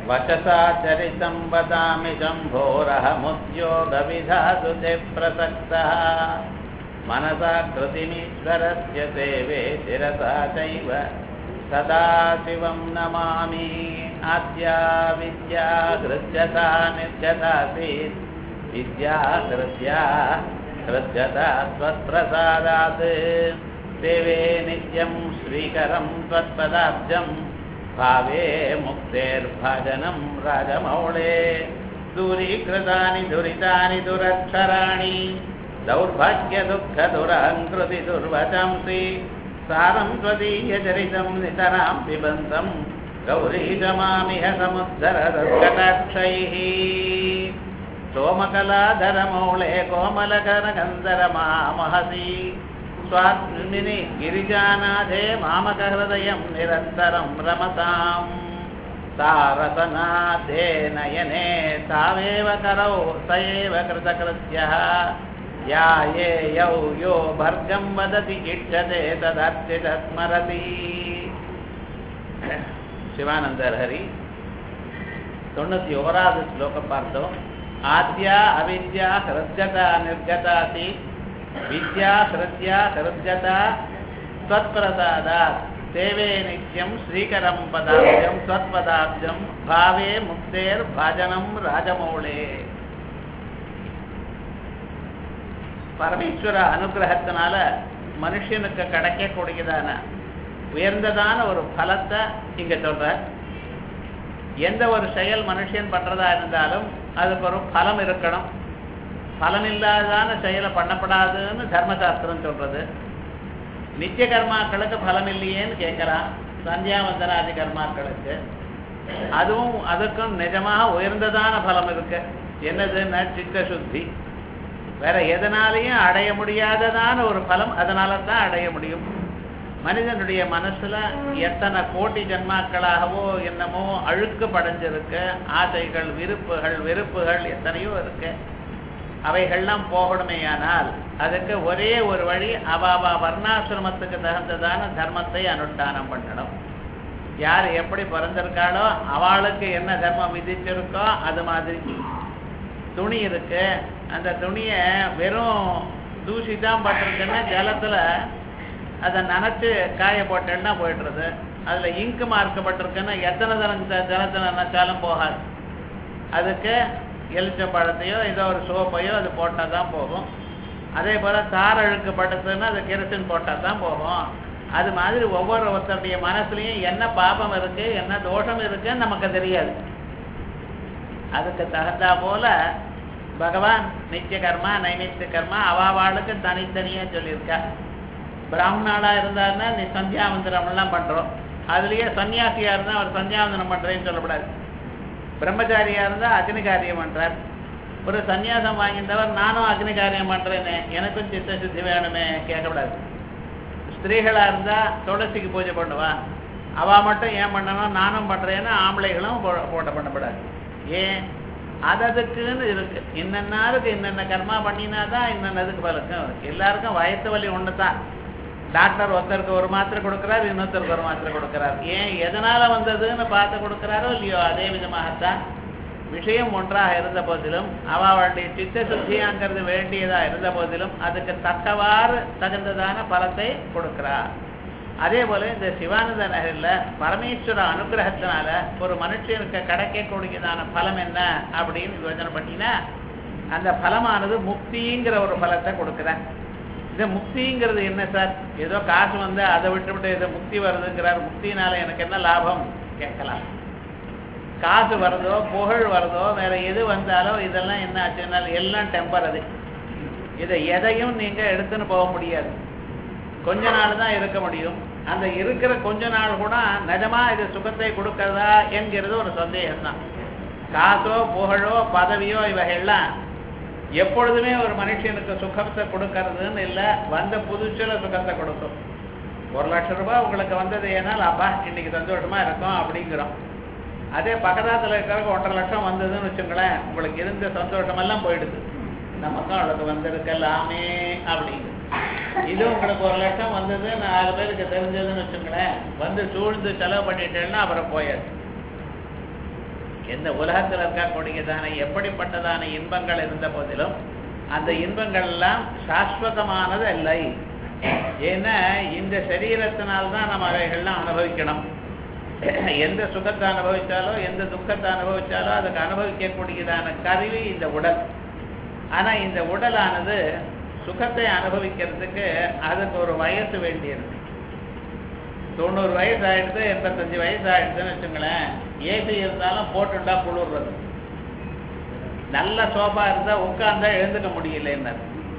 वचसा चरितं वदामि शम्भोरहमुद्योगविधातु ते प्रसक्तः मनसा कृतिमीश्वरस्य सेवे शिरसा चैव सदा शिवं नमामि आद्या विद्या हृद्यता निर्गतासीत् विद्या हृद्या हृद्यता त्वत्प्रसादात् देवे नित्यं श्रीकरं त्वत्पदाब्जं भावे मुक्तेर्भजनं राजमौळे दूरीकृतानि दुरितानि दुरक्षराणि दौर्भाग्यदुःखदुरहङ्कृति दुर्वचंसि सारं त्वदीयचरितं नितरां पिबन्तं गौरीशमामिह समुद्धरदुर्गटाक्षैः सोमकलाधरमौळे कोमलकरगन्धरमामहसि स्वात्मिनि गिरिजानाथे मामकहृदयं निरन्तरं रमताम् तारसनाथे नयने तावेव करौ स एव कृतकृत्यः या ये यौ यो भर्गं वदति इच्छते तदर्चित स्मरति சிவானந்தர் ஹரி தொண்ணூற்றி ஓராவது ஸ்லோகம் பார்த்தோம் ஆத்யா அவித்யா ஹிருத்கதா நிர்கதாசி வித்யா ஹிருத்யா ஹிருத்கதா त्वत्प्रसादा தேவே நித்யம் ஸ்ரீகரம் பதாப்ஜம் त्वत्पदाब्जம் பாவே முக்தேர் பாஜனம் ராஜமௌளே பரமேஸ்வர அனுகிரகத்தினால மனுஷனுக்கு கிடைக்கக்கூடியதான உயர்ந்ததான ஒரு பலத்தை இங்க சொல்ற எந்த ஒரு செயல் மனுஷன் பண்றதா இருந்தாலும் அதுக்கு ஒரு பலம் இருக்கணும் பலன் இல்லாதான செயலை பண்ணப்படாதுன்னு தர்மசாஸ்திரம் சொல்றது நித்திய கர்மாக்களுக்கு பலம் இல்லையேன்னு கேட்கிறான் சந்தியாவந்தனாதி கர்மாக்களுக்கு அதுவும் அதுக்கும் நிஜமாக உயர்ந்ததான பலம் இருக்கு என்னதுன்னா சித்த சுத்தி வேற எதனாலையும் அடைய முடியாததான ஒரு பலம் அதனால தான் அடைய முடியும் மனிதனுடைய மனசுல எத்தனை கோட்டி ஜன்மாக்களாகவோ என்னமோ அழுக்கு படைஞ்சிருக்கு ஆசைகள் விருப்புகள் வெறுப்புகள் எத்தனையோ இருக்கு அவைகள்லாம் போகணுமேயானால் அதுக்கு ஒரே ஒரு வழி அவாவா வர்ணாசிரமத்துக்கு தகுந்ததான தர்மத்தை அனுஷ்டானம் பண்ணணும் யார் எப்படி பிறந்திருக்காளோ அவளுக்கு என்ன தர்மம் விதிச்சிருக்கோ அது மாதிரி துணி இருக்கு அந்த துணியை வெறும் தூசி தான் பட்டிருக்குன்னா ஜலத்துல அதை நனைச்சு காய போட்டேன்னா போயிடுறது அதுல இங்கு மார்க்கப்பட்டிருக்குன்னா எத்தனை தரம் ஜலத்தை நினைச்சாலும் போகாது அதுக்கு எலுச்சம்பழத்தையோ ஏதோ ஒரு சோப்பையோ அது போட்டால் தான் போகும் அதே போல் தார் அழுக்கு படுத்துன்னா அது கெரசின் போட்டால் தான் போகும் அது மாதிரி ஒவ்வொரு ஒருத்தருடைய மனசுலையும் என்ன பாபம் இருக்கு என்ன தோஷம் இருக்குன்னு நமக்கு தெரியாது அதுக்கு தகுந்தா போல பகவான் நித்திய கர்மா நைமித்திய கர்மா அவாவாளுக்கு தனித்தனியா சொல்லியிருக்கா பிராமணாளா இருந்தாருன்னா நீ சந்தியாவந்தனம் எல்லாம் பண்றோம் அதுலயே சன்னியாசியா இருந்தா அவர் சந்தியாவந்தனம் பண்றேன்னு சொல்லக்கூடாது பிரம்மச்சாரியா இருந்தா அக்னி காரியம் பண்றார் ஒரு சன்னியாசம் வாங்கிட்டவர் நானும் அக்னி காரியம் பண்றேனே எனக்கும் சித்த சுத்தி வேணுமே கேட்கக்கூடாது ஸ்திரீகளா இருந்தா துளசிக்கு பூஜை பண்ணுவா அவ மட்டும் ஏன் பண்ணணும் நானும் பண்றேன்னு ஆம்பளைகளும் போட்ட பண்ணப்படாது ஏன் அததுக்குன்னு இருக்கு இன்னன்னாருக்கு இன்னென்ன கர்மா பண்ணினா தான் இன்னன்னதுக்கு பலக்கும் எல்லாருக்கும் வயசு வலி ஒன்று தான் டாக்டர் ஒருத்தருக்கு ஒரு மாத்திரை கொடுக்குறாரு இன்னொருத்தருக்கு ஒரு மாத்திரை கொடுக்குறாரு ஏன் எதனால வந்ததுன்னு பார்த்து கொடுக்குறாரோ இல்லையோ அதே விதமாகத்தான் விஷயம் ஒன்றாக இருந்த போதிலும் அவளுடைய சித்த சுத்தியாங்கிறது வேண்டியதா இருந்த போதிலும் அதுக்கு தக்கவாறு தகுந்ததான பலத்தை கொடுக்கிறார் அதே போல இந்த சிவானந்த நகரில் பரமேஸ்வர அனுகிரகத்தினால ஒரு மனுஷனுக்கு கிடைக்கக்கூடியதான பலம் என்ன அப்படின்னு யோஜனை பண்ணினா அந்த பலமானது முக்திங்கிற ஒரு பலத்தை கொடுக்குறேன் இந்த முக்திங்கிறது என்ன சார் ஏதோ காசு வந்து அதை விட்டு விட்டு ஏதோ முக்தி வருதுங்கிறார் முக்தினால எனக்கு என்ன லாபம் கேட்கலாம் காசு வருதோ புகழ் வருதோ வேற எது வந்தாலோ இதெல்லாம் என்ன ஆச்சுனாலும் எல்லாம் டெம்பரரி இதை எதையும் நீங்க எடுத்துன்னு போக முடியாது கொஞ்ச நாள் தான் இருக்க முடியும் அந்த இருக்கிற கொஞ்ச நாள் கூட நிஜமா இது சுகத்தை கொடுக்கறதா என்கிறது ஒரு சந்தேகம் தான் காசோ புகழோ பதவியோ இவைகள்லாம் எப்பொழுதுமே ஒரு மனுஷனுக்கு சுகத்தை கொடுக்கறதுன்னு இல்லை வந்த புதுச்சில சுகத்தை கொடுக்கும் ஒரு லட்சம் ரூபாய் உங்களுக்கு வந்தது ஏன்னால் அப்பா இன்னைக்கு சந்தோஷமா இருக்கும் அப்படிங்கிறோம் அதே பக்கத்தாத்துல இருக்கிறவங்க ஒன்றரை லட்சம் வந்ததுன்னு வச்சுங்களேன் உங்களுக்கு இருந்த சந்தோஷமெல்லாம் போயிடுது நமக்கும் அவளுக்கு வந்திருக்கலாமே அப்படின்னு இது உங்களுக்கு ஒரு லட்சம் வந்தது நாலு பேருக்கு தெரிஞ்சதுன்னு வச்சுங்களேன் வந்து சூழ்ந்து செலவு பண்ணிட்டேன்னா அப்புறம் போயாச்சு எந்த உலகத்தில் இருக்கக்கூடியதான எப்படிப்பட்டதான இன்பங்கள் இருந்த போதிலும் அந்த இன்பங்கள் எல்லாம் சாஸ்வதமானது இல்லை ஏன்னா இந்த சரீரத்தினால்தான் நம்ம அவைகள்லாம் அனுபவிக்கணும் எந்த சுகத்தை அனுபவிச்சாலோ எந்த துக்கத்தை அனுபவிச்சாலோ அதுக்கு அனுபவிக்கக்கூடியதான கருவி இந்த உடல் ஆனா இந்த உடலானது சுகத்தை அனுபவிக்கிறதுக்கு அதுக்கு ஒரு வயசு வேண்டியிருக்கு தொண்ணூறு வயசு ஆயிடுது எண்பத்தஞ்சு வயசு ஆயிடுதுன்னு வச்சுங்களேன் ஏசி இருந்தாலும் போட்டுட்டா குளிர்றது நல்ல சோஃபா இருந்தா உட்கார்ந்தா எழுந்துக்க முடியலன்னு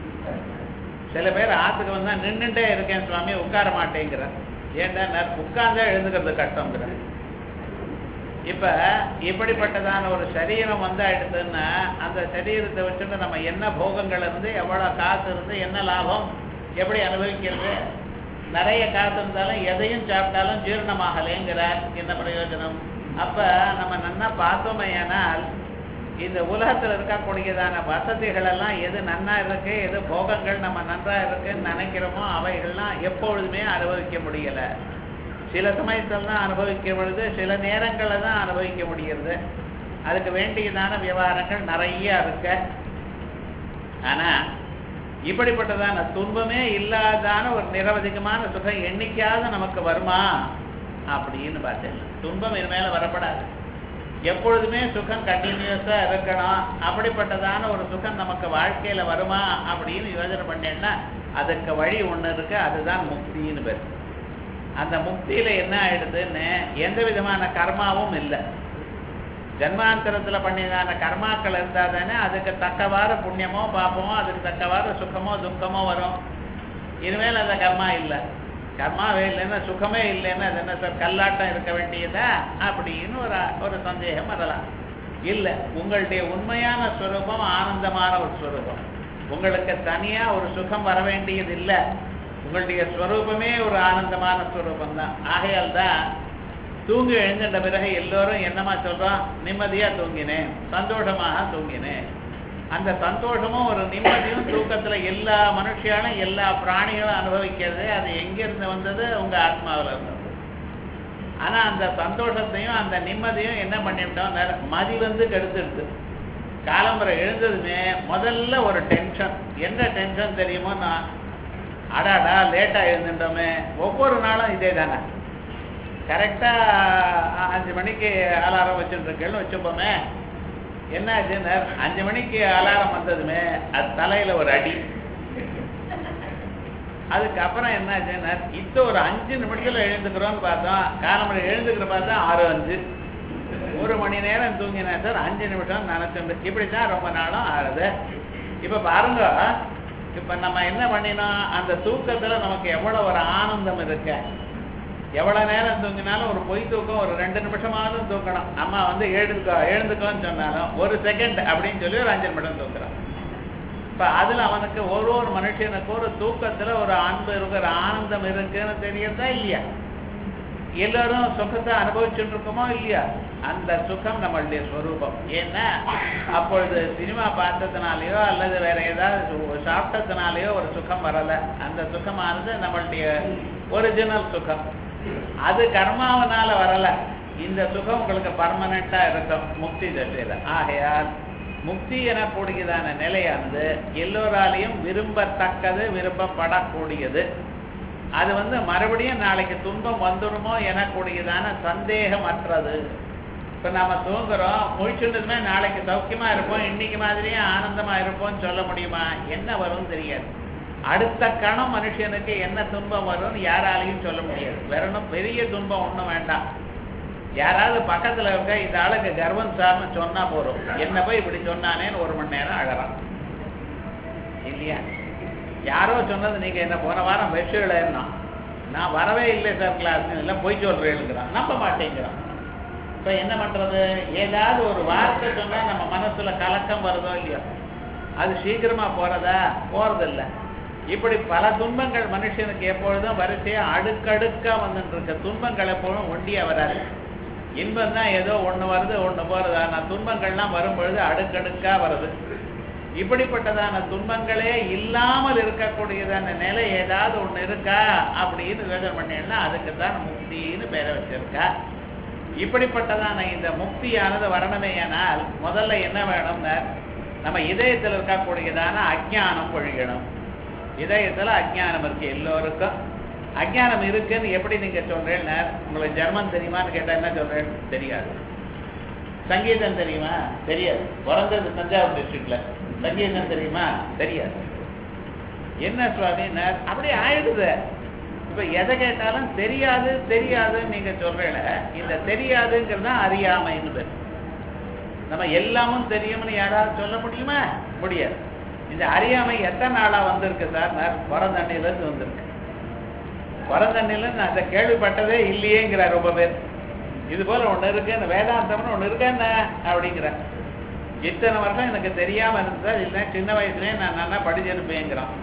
சில பேர் ஆத்துக்கு வந்தா நின்றுட்டே இருக்கேன் சுவாமி உட்கார மாட்டேங்கிற ஏன்டா உட்கார்ந்தா எழுந்துக்கிறது கஷ்டங்கிற இப்ப இப்படிப்பட்டதான ஒரு சரீரம் வந்து எடுத்துன்னா அந்த சரீரத்தை வச்சுட்டு நம்ம என்ன போகங்கள் இருந்து எவ்வளவு காசு இருந்து என்ன லாபம் எப்படி அனுபவிக்கிறது நிறைய காசு இருந்தாலும் எதையும் சாப்பிட்டாலும் ஜீரணமாகலைங்கிறார் என்ன பிரயோஜனம் அப்ப நம்ம நன்னா பார்த்தோமையானால் இந்த உலகத்துல இருக்கக்கூடியதான வசதிகள் எல்லாம் எது நன்னா இருக்கு எது போகங்கள் நம்ம நன்றா இருக்குன்னு நினைக்கிறோமோ அவைகள்லாம் எப்பொழுதுமே அனுபவிக்க முடியல சில சமயத்தில் தான் அனுபவிக்க பொழுது சில நேரங்கள்ல தான் அனுபவிக்க முடிகிறது அதுக்கு வேண்டியதான விவகாரங்கள் நிறைய இருக்கு ஆனா இப்படிப்பட்டதான துன்பமே இல்லாதான ஒரு நிரவதிகமான சுகம் என்னைக்காவது நமக்கு வருமா அப்படின்னு பார்த்தேன் துன்பம் இது மேல வரப்படாது எப்பொழுதுமே சுகம் கண்டினியூஸா இருக்கணும் அப்படிப்பட்டதான ஒரு சுகம் நமக்கு வாழ்க்கையில வருமா அப்படின்னு யோசனை பண்ணேன்னா அதுக்கு வழி ஒண்ணு இருக்கு அதுதான் முக்தின்னு பேர் அந்த முக்தியில என்ன ஆயிடுதுன்னு எந்த விதமான கர்மாவும் இல்லை ஜன்மாந்தரத்துல பண்ணியதான கர்மாக்கள் இருந்தா தானே அதுக்கு தக்கவாறு புண்ணியமோ பாப்பமோ அதுக்கு தக்கவாறு சுகமோ துக்கமோ வரும் இனிமேல் அந்த கர்மா இல்லை கர்மாவே இல்லைன்னா சுகமே இல்லைன்னா அது என்ன சார் கல்லாட்டம் இருக்க வேண்டியதா அப்படின்னு ஒரு ஒரு சந்தேகம் வரலாம் இல்லை உங்களுடைய உண்மையான ஸ்வரூபம் ஆனந்தமான ஒரு ஸ்வரூபம் உங்களுக்கு தனியா ஒரு சுகம் வர வேண்டியது இல்லை உங்களுடைய ஸ்வரூபமே ஒரு ஆனந்தமான ஸ்வரூபம் தான் ஆகையால் தான் தூங்கி எழுந்துட்ட பிறகு எல்லோரும் என்னமா சொல்றோம் நிம்மதியா தூங்கினேன் சந்தோஷமாக தூங்கினேன் அந்த சந்தோஷமும் ஒரு நிம்மதியும் தூக்கத்துல எல்லா மனுஷியாலும் எல்லா பிராணிகளும் அனுபவிக்கிறது அது எங்கிருந்து வந்தது உங்க ஆத்மாவில இருந்தது ஆனா அந்த சந்தோஷத்தையும் அந்த நிம்மதியும் என்ன பண்ணிவிட்டோம் மதி வந்து கெடுத்துடுது காலம்புரை எழுந்ததுமே முதல்ல ஒரு டென்ஷன் என்ன டென்ஷன் தெரியுமோ நான் அடாடா லேட்டா எழுந்துட்டோமே ஒவ்வொரு நாளும் இதே தானே கரெக்டா அஞ்சு மணிக்கு அலாரம் வச்சுருக்கேன்னு வச்சுப்போமே என்ன ஆச்சுன்னு அஞ்சு மணிக்கு அலாரம் வந்ததுமே அது தலையில ஒரு அடி அதுக்கப்புறம் என்ன ஆச்சுன்னா இப்போ ஒரு அஞ்சு நிமிடத்துல எழுந்துக்கிறோம்னு பார்த்தோம் காலமணி எழுந்துக்கிற பார்த்தா ஆறு அஞ்சு ஒரு மணி நேரம் தூங்கினா சார் அஞ்சு நிமிஷம் நினைச்சுண்டு இப்படித்தான் ரொம்ப நாளும் ஆறுது இப்ப பாருங்க இப்ப நம்ம என்ன பண்ணினோம் அந்த தூக்கத்துல நமக்கு எவ்வளவு ஒரு ஆனந்தம் இருக்கு எவ்வளவு நேரம் தூங்கினாலும் ஒரு பொய் தூக்கம் ஒரு ரெண்டு நிமிஷமாவது தூக்கணும் அம்மா வந்து எழுந்துக்கோ எழுந்துக்கோன்னு சொன்னாலும் ஒரு செகண்ட் அப்படின்னு சொல்லி ஒரு அஞ்சு நிமிடம் தூக்குறான் இப்ப அதுல அவனுக்கு ஒரு ஒரு மனுஷனுக்கு ஒரு தூக்கத்துல ஒரு அன்பு இருக்கிற ஆனந்தம் இருக்குன்னு தெரியறதா இல்லையா எல்லாரும் சுகத்தை அனுபவிச்சுட்டு இருக்கோமோ இல்லையா அந்த சுகம் நம்மளுடைய ஸ்வரூபம் ஏன்னா அப்பொழுது சினிமா பார்த்ததுனாலயோ அல்லது வேற ஏதாவது சாப்பிட்டதுனாலயோ ஒரு சுகம் வரல அந்த சுகமானது நம்மளுடைய ஒரிஜினல் சுகம் அது கர்மாவனால வரல இந்த சுகம் உங்களுக்கு பர்மனண்டா இருக்கும் முக்தி தசையில ஆகையால் முக்தி எனக்கூடியதான நிலையானது எல்லோராலையும் விரும்பத்தக்கது விரும்பப்படக்கூடியது அது வந்து மறுபடியும் நாளைக்கு துன்பம் வந்துடுமோ எனக்கூடியதான சந்தேகமற்றது இப்ப நாம தூங்குறோம் முழிச்சுட்டதுமே நாளைக்கு சௌக்கியமா இருப்போம் இன்னைக்கு மாதிரியே ஆனந்தமா இருப்போம்னு சொல்ல முடியுமா என்ன வரும்னு தெரியாது அடுத்த கணம் மனுஷனுக்கு என்ன துன்பம் வரும்னு யாராலையும் சொல்ல முடியாது வேற ஒன்றும் பெரிய துன்பம் ஒன்றும் வேண்டாம் யாராவது பக்கத்துல இருக்க இந்த ஆளுக்கு கர்வம் சார்னு சொன்னா போறோம் என்ன போய் இப்படி சொன்னானேன்னு ஒரு மணி நேரம் அழறான் இல்லையா யாரோ சொன்னது நீங்க என்ன போன வாரம் வெற்றிகளா நான் வரவே இல்லை சார் கிளாஸ் இல்லை போய் சொல்றேங்கிறான் நம்ப மாட்டேங்கிறான் இப்ப என்ன பண்றது ஏதாவது ஒரு வார்த்தை சொன்னா நம்ம மனசுல கலக்கம் வருதோ இல்லையோ அது சீக்கிரமா போறதா போறதில்லை இப்படி பல துன்பங்கள் மனுஷனுக்கு எப்பொழுதும் வரிசையா அடுக்கடுக்கா வந்துட்டு இருக்க துன்பங்கள் எப்பொழுதும் ஒண்டியா வராது இன்பம் தான் ஏதோ ஒண்ணு வருது ஒண்ணு போறது ஆனா துன்பங்கள்லாம் வரும்பொழுது அடுக்கடுக்கா வருது இப்படிப்பட்டதான துன்பங்களே இல்லாமல் இருக்கக்கூடியதான நிலை ஏதாவது ஒண்ணு இருக்கா அப்படின்னு யோசனை பண்ணீங்கன்னா அதுக்கு தான் முக்தின்னு பேரை வச்சிருக்கா இப்படிப்பட்டதான இந்த முக்தியானது வரணுமேயானால் முதல்ல என்ன வேணும்னா நம்ம இதயத்தில் இருக்கக்கூடியதான அஜ்ஞானம் ஒழியணும் இதயத்துல அஜ்ஞானம் இருக்கு எல்லோருக்கும் அஜ்ஞானம் இருக்குன்னு எப்படி நீங்க சொல்றேன்னா உங்களுக்கு ஜெர்மன் தெரியுமான்னு கேட்டா என்ன சொல்றேன் தெரியாது சங்கீதம் தெரியுமா தெரியாது பிறந்தது தஞ்சாவூர் டிஸ்ட்ரிக்ட்ல சங்கீதம் தெரியுமா தெரியாது என்ன சுவாமின்னா அப்படியே ஆயிடுது இப்ப எதை கேட்டாலும் தெரியாது தெரியாதுன்னு நீங்க சொல்றீல இந்த தெரியாதுங்கிறது தான் அறியாமைன்னு பேர் நம்ம எல்லாமும் தெரியும்னு யாராவது சொல்ல முடியுமா முடியாது இந்த அறியாமை எத்தனை நாளா வந்திருக்கு சார் நான் பிறந்தண்ணில இருந்து வந்திருக்கு பிறந்தண்ணில இருந்து நான் அதை கேள்விப்பட்டதே இல்லையேங்கிறார் ரொம்ப பேர் இது போல ஒண்ணு இருக்கு இந்த வேதாந்தம்னு ஒண்ணு இருக்கு என்ன அப்படிங்கிற இத்தனை வருஷம் எனக்கு தெரியாம இருந்ததா இல்லை சின்ன வயசுலயே நான் நல்லா படிச்சிருப்பேங்கிறான்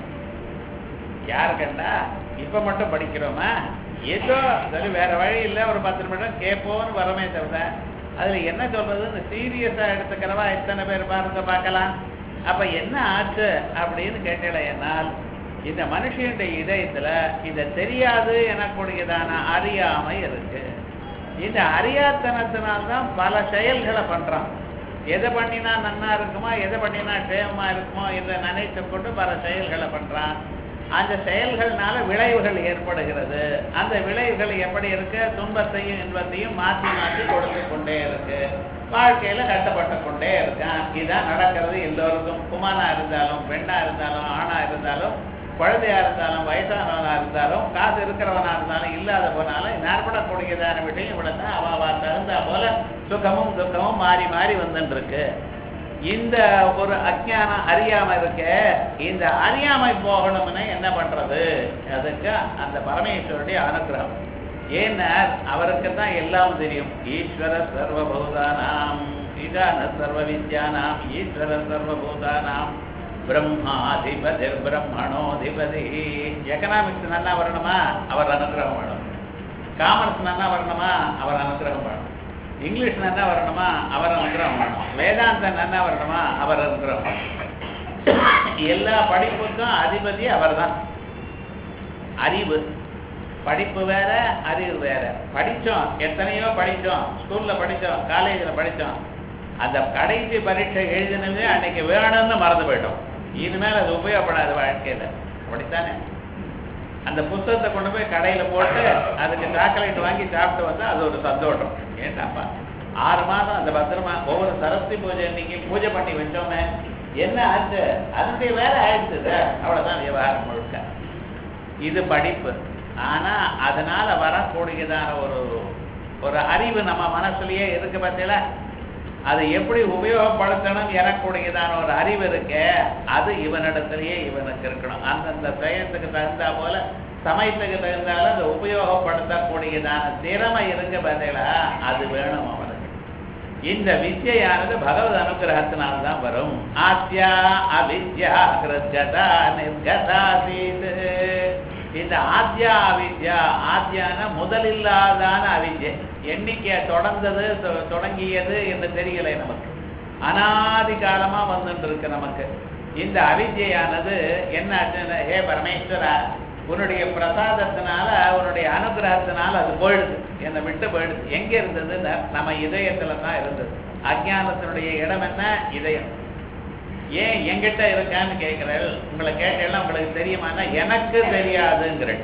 யாரு கண்டா இப்ப மட்டும் படிக்கிறோமா ஏதோ சரி வேற வழி இல்லை ஒரு பத்து நிமிடம் கேட்போம்னு வரமே தவிர அதுல என்ன சொல்றதுன்னு சீரியஸா எடுத்துக்கிறவா எத்தனை பேர் பாருங்க பார்க்கலாம் அப்ப என்ன ஆச்சு அப்படின்னு கேட்டல என்னால் இந்த மனுஷனுடைய இதயத்துல இந்த தெரியாது எனக்கூடியதான அறியாமை இருக்கு இந்த அறியாத்தனத்தினால்தான் பல செயல்களை பண்றான் எதை பண்ணினா நன்னா இருக்குமோ எதை பண்ணினா க்ஷேமமா இருக்குமோ என்று நினைத்து கொண்டு பல செயல்களை பண்றான் அந்த செயல்கள்னால விளைவுகள் ஏற்படுகிறது அந்த விளைவுகள் எப்படி இருக்கு துன்பத்தையும் இன்பத்தையும் மாற்றி மாற்றி கொடுத்து கொண்டே இருக்கு வாழ்க்கையில கட்டப்பட்டு கொண்டே இருக்கான் இதான் நடக்கிறது எல்லோருக்கும் குமானா இருந்தாலும் பெண்ணா இருந்தாலும் ஆணா இருந்தாலும் குழந்தையா இருந்தாலும் வயசானவனா இருந்தாலும் காசு இருக்கிறவனா இருந்தாலும் இல்லாத போனாலும் நற்படக்கூடியதான விஷயம் இவ்வளவுதான் அவ தகுந்தா போல சுகமும் துக்கமும் மாறி மாறி வந்துட்டு இருக்கு இந்த ஒரு அஜ்ஞானம் அறியாம இருக்க இந்த அறியாமை போகணும்னு என்ன பண்றது அதுக்கு அந்த பரமேஸ்வருடைய அனுகிரகம் ஏன்னா அவருக்கு தான் எல்லாம் தெரியும் ஈஸ்வர சர்வபூதானாம் ஈசான சர்வ வித்யானாம் ஈஸ்வர சர்வபூதானாம் பிரம்மாதிபதி பிரம்மணோதிபதி எக்கனாமிக்ஸ் நல்லா வரணுமா அவர் அனுகிரகம் வேணும் காமர்ஸ் நல்லா வரணுமா அவர் அனுகிரகம் வேணும் இங்கிலீஷ் நல்லா வரணுமா அவர் அனுகிரகம் வேணும் வேதாந்தம் நல்லா வரணுமா அவர் அனுகிரகம் வேணும் எல்லா படிப்புக்கும் அதிபதி அவர்தான் அறிவு படிப்பு வேற அறிவு வேற படிச்சோம் எத்தனையோ படிச்சோம் ஸ்கூல்ல படிச்சோம் காலேஜ்ல படிச்சோம் அந்த கடைசி பரீட்சை எழுதினதே அன்னைக்கு வேணும்னு மறந்து போயிட்டோம் இனிமேல் அது உபயோகப்படாது வாழ்க்கையில அப்படித்தானே அந்த புத்தகத்தை கொண்டு போய் கடையில போட்டு அதுக்கு சாக்லேட் வாங்கி சாப்பிட்டு வந்தா அது ஒரு சந்தோஷம் ஏண்டாப்பா ஆறு மாதம் அந்த பத்திரமா ஒவ்வொரு சரஸ்வதி பூஜை இன்னைக்கு பூஜை பண்ணி வச்சோமே என்ன ஆச்சு அதனுடைய வேலை ஆயிடுச்சு அவ்வளவுதான் விவகாரம் முழுக்க இது படிப்பு ஆனா அதனால வரக்கூடியதான ஒரு ஒரு அறிவு நம்ம மனசுலயே இருக்கு பார்த்தீங்களா அதை எப்படி உபயோகப்படுத்தணும் எனக்கூடியதான ஒரு அறிவு இருக்கே அது இவனிடத்திலேயே இவனுக்கு இருக்கணும் அந்தந்த செயத்துக்கு தகுந்தா போல சமயத்துக்கு தகுந்தால அதை உபயோகப்படுத்தக்கூடியதான திறமை இருக்கு பார்த்தீங்களா அது வேணும் அவனுக்கு இந்த வித்யானது பகவத் அனுகிரகத்தினால்தான் வரும் ஆத்யா அவித்யா கிருத்கதா நிர்கதா சீது இந்த ஆத்யா அவித்யா ஆத்யான முதலில்லாதான அவித்யை எண்ணிக்கை தொடர்ந்தது தொ- தொடங்கியது என்று தெரியலை நமக்கு அனாதி காலமா வந்துட்டு இருக்கு நமக்கு இந்த அவித்யானது என்ன ஆச்சுன்னா, ஹே பரமேஸ்வரா உன்னுடைய பிரசாதத்தினால உன்னுடைய அனுகிரகத்தினால அது போயிடுது என்னை விட்டு போயிடுது எங்க இருந்ததுன்னா நம்ம இதயத்துல தான் இருந்தது அஜ்ஞானத்தினுடைய இடம் என்ன இதயம் ஏன் என்கிட்ட இருக்கான்னு கேட்கிறேன் உங்களை கேட்டேன்னா உங்களுக்கு தெரியுமான்னா எனக்கு தெரியாதுங்கிறேன்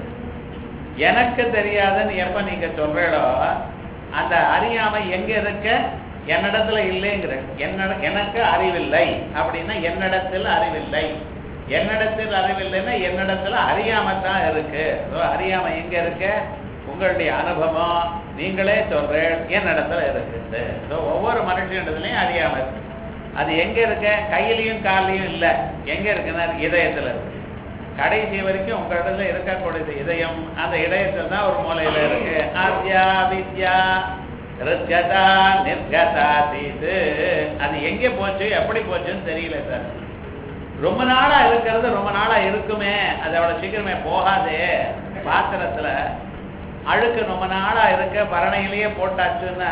எனக்கு தெரியாதுன்னு எப்ப நீங்க சொல்றீங்களோ அந்த அறியாமை எங்க இருக்க என்னிடத்துல இல்லைங்கிற என்னிட எனக்கு அறிவில்லை அப்படின்னா என்னிடத்தில் அறிவில்லை என்னிடத்தில் அறிவில்லைன்னா என்னிடத்துல அறியாமை தான் இருக்கு So, அறியாமை எங்க இருக்கு உங்களுடைய அனுபவம் நீங்களே சொல்றேன் என்னிடத்துல இருக்குது So, ஒவ்வொரு மனுஷனிடத்துலயும் அறியாமை இருக்கு அது எங்க இருக்க கையிலையும் கால்லையும் இல்ல எங்க இருக்குன்னா இதயத்துல இருக்கு கடைசி வரைக்கும் உங்க இடத்துல இருக்கக்கூடியது இதயம் அந்த இதயத்துல தான் ஒரு மூலையில இருக்கு ஆத்யா வித்யா ரித்கதா நிர்கதா தீது அது எங்க போச்சு எப்படி போச்சுன்னு தெரியல சார் ரொம்ப நாளா இருக்கிறது ரொம்ப நாளா இருக்குமே அது அவ்வளவு சீக்கிரமே போகாதே பாத்திரத்துல அழுக்கு ரொம்ப நாளா இருக்க பரணையிலேயே போட்டாச்சுன்னா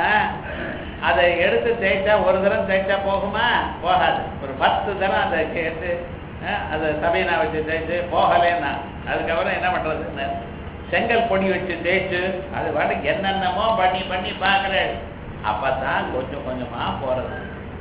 அதை எடுத்து தேய்ச்சா ஒரு தரம் தேய்ச்சா போகுமா போகாது ஒரு பத்து தரம் அதை கேட்டு அஹ், அதை சபீனா வச்சு தேய்ச்சு போகலேன்னா அதுக்கப்புறம் என்ன பண்றதுன்னு செங்கல் பொடி வச்சு தேய்ச்சு அது பாட்டுக்கு என்னென்னமோ பண்ணி பண்ணி பார்க்குறேன் அப்பதான் கொஞ்சம் கொஞ்சமா போறது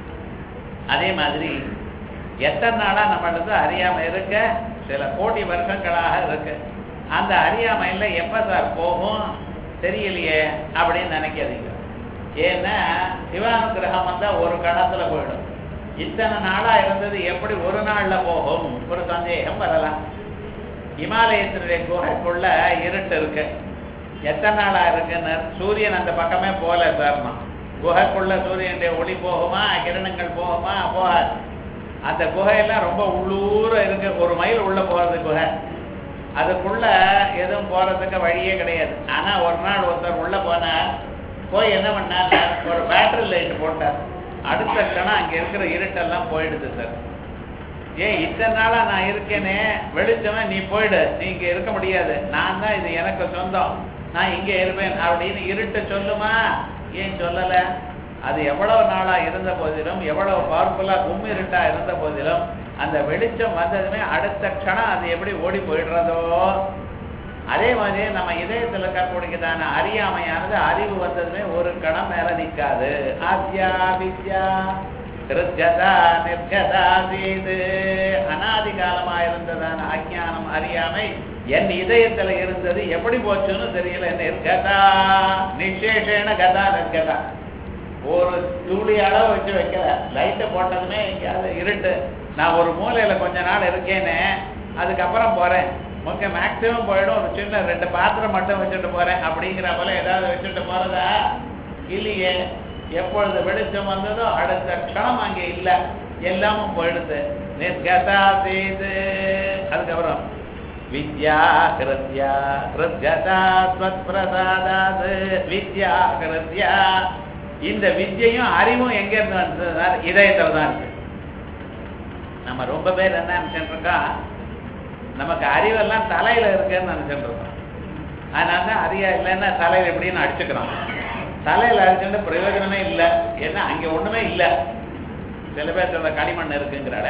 அதே மாதிரி எத்தனை நாளா நம்மளுக்கு அறியாம இருக்க சில கோடி வருஷங்களாக இருக்கு அந்த அறியாமையில எப்ப சார் போகும் தெரியலையே அப்படின்னு நினைக்காதீங்க ஏன்னா சிவானுகிரகம் வந்தா ஒரு கடத்துல போயிடும் இத்தனை நாளா இருந்தது எப்படி ஒரு நாள்ல போகும் ஒரு சந்தேகம் வரலாம் இமாலயத்தினுடைய குகைக்குள்ள இருட்டு இருக்கு எத்தனை நாளா இருக்குன்னு சூரியன் அந்த பக்கமே போல சார்மா குகைக்குள்ள சூரியனுடைய ஒளி போகுமா கிரணங்கள் போகுமா போகாது அந்த குகையெல்லாம் ரொம்ப உள்ளூர இருக்கு ஒரு மைல் உள்ள போறது குகை அதுக்குள்ள எதுவும் போறதுக்கு வழியே கிடையாது ஆனா ஒரு நாள் ஒருத்தர் உள்ள போனார் போய் என்ன பண்ணார் ஒரு பேட்டரி லைட் போட்டார் அடுத்த கணம் அங்க இருக்கிற இருட்டெல்லாம் போயிடுது சார் ஏன் இத்தனை நாளா நான் இருக்கேனே வெளிச்சமே நீ போயிடு நீ இங்க இருக்க முடியாது நான் தான் இது எனக்கு சொந்தம் நான் இங்க இருப்பேன் அப்படின்னு இருட்டு சொல்லுமா ஏன் சொல்லல அது எவ்வளவு நாளா இருந்த போதிலும் எவ்வளவு பவர்ஃபுல்லா கும் இருட்டா இருந்த போதிலும் அந்த வெளிச்சம் வந்ததுமே அடுத்த க்ஷணம் அது எப்படி ஓடி போயிடுறதோ அதே மாதிரி நம்ம இதயத்துல இருக்கக்கூடியதான அறியாமையானது அறிவு வந்ததுமே ஒரு கணம் மேல நிற்காது ஆத்யா வித்யா கிருத்யதா நிர்கதா சீது அனாதி காலமா இருந்ததான அஜானம் அறியாமை என் இதயத்துல இருந்தது எப்படி போச்சுன்னு தெரியல நிர்கதா நிசேஷேன கதா நிர்கதா ஒரு துளி அளவு வச்சு வைக்கல லைட்டை போட்டதுமே எங்கேயாவது இருட்டு நான் ஒரு மூலையில கொஞ்ச நாள் இருக்கேனே அதுக்கப்புறம் போறேன் ஓகே மேக்சிமம் போயிடும் ஒரு சின்ன ரெண்டு பாத்திரம் மட்டும் வச்சுட்டு போறேன் அப்படிங்கிற போல ஏதாவது வச்சுட்டு போறதா இல்லையே எப்பொழுது வெளிச்சம் வந்ததோ அடுத்த க்ஷணம் அங்கே இல்லை எல்லாமும் போயிடுது நிர்கதா செய்து அதுக்கப்புறம் வித்யா கிருத்யா கிருத்யதா ஸ்வத்பிரசாதாது வித்யா கிருத்யா இந்த வித்யையும் அறிவும் எங்க இருந்து வந்ததுன்னா இதயத்துல தான் இருக்கு நம்ம ரொம்ப பேர் என்ன நினைச்சிட்டு இருக்கோம் நமக்கு அறிவெல்லாம் தலையில இருக்குன்னு நினைச்சிட்டு இருக்கோம் அதனால தான் அறியா இல்லைன்னா தலையில எப்படின்னு அடிச்சுக்கிறோம் தலையில அடிச்சுட்டு பிரயோஜனமே இல்லை ஏன்னா அங்க ஒண்ணுமே இல்லை சில பேர் சொல்ற களிமண் இருக்குங்கிறாட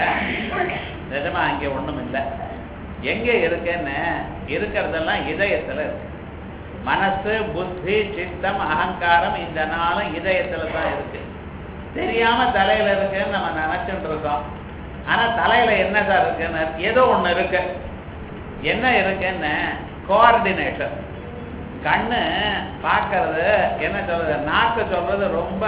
நிஜமா அங்க ஒண்ணும் இல்லை எங்க இருக்குன்னு இருக்கிறதெல்லாம் இதயத்துல இருக்கு மனசு புத்தி சித்தம் அகங்காரம் இந்த நாளும் இதயத்துல தான் இருக்கு தெரியாம தலையில இருக்குன்னு நம்ம நினைச்சுட்டு இருக்கோம் ஆனா தலையில என்ன சார் இருக்குன்னு ஏதோ ஒண்ணு இருக்கு என்ன இருக்குன்னு கோஆர்டினேஷன் கண்ணு பார்க்கறது என்ன சொல்றது நாக்கு சொல்றது ரொம்ப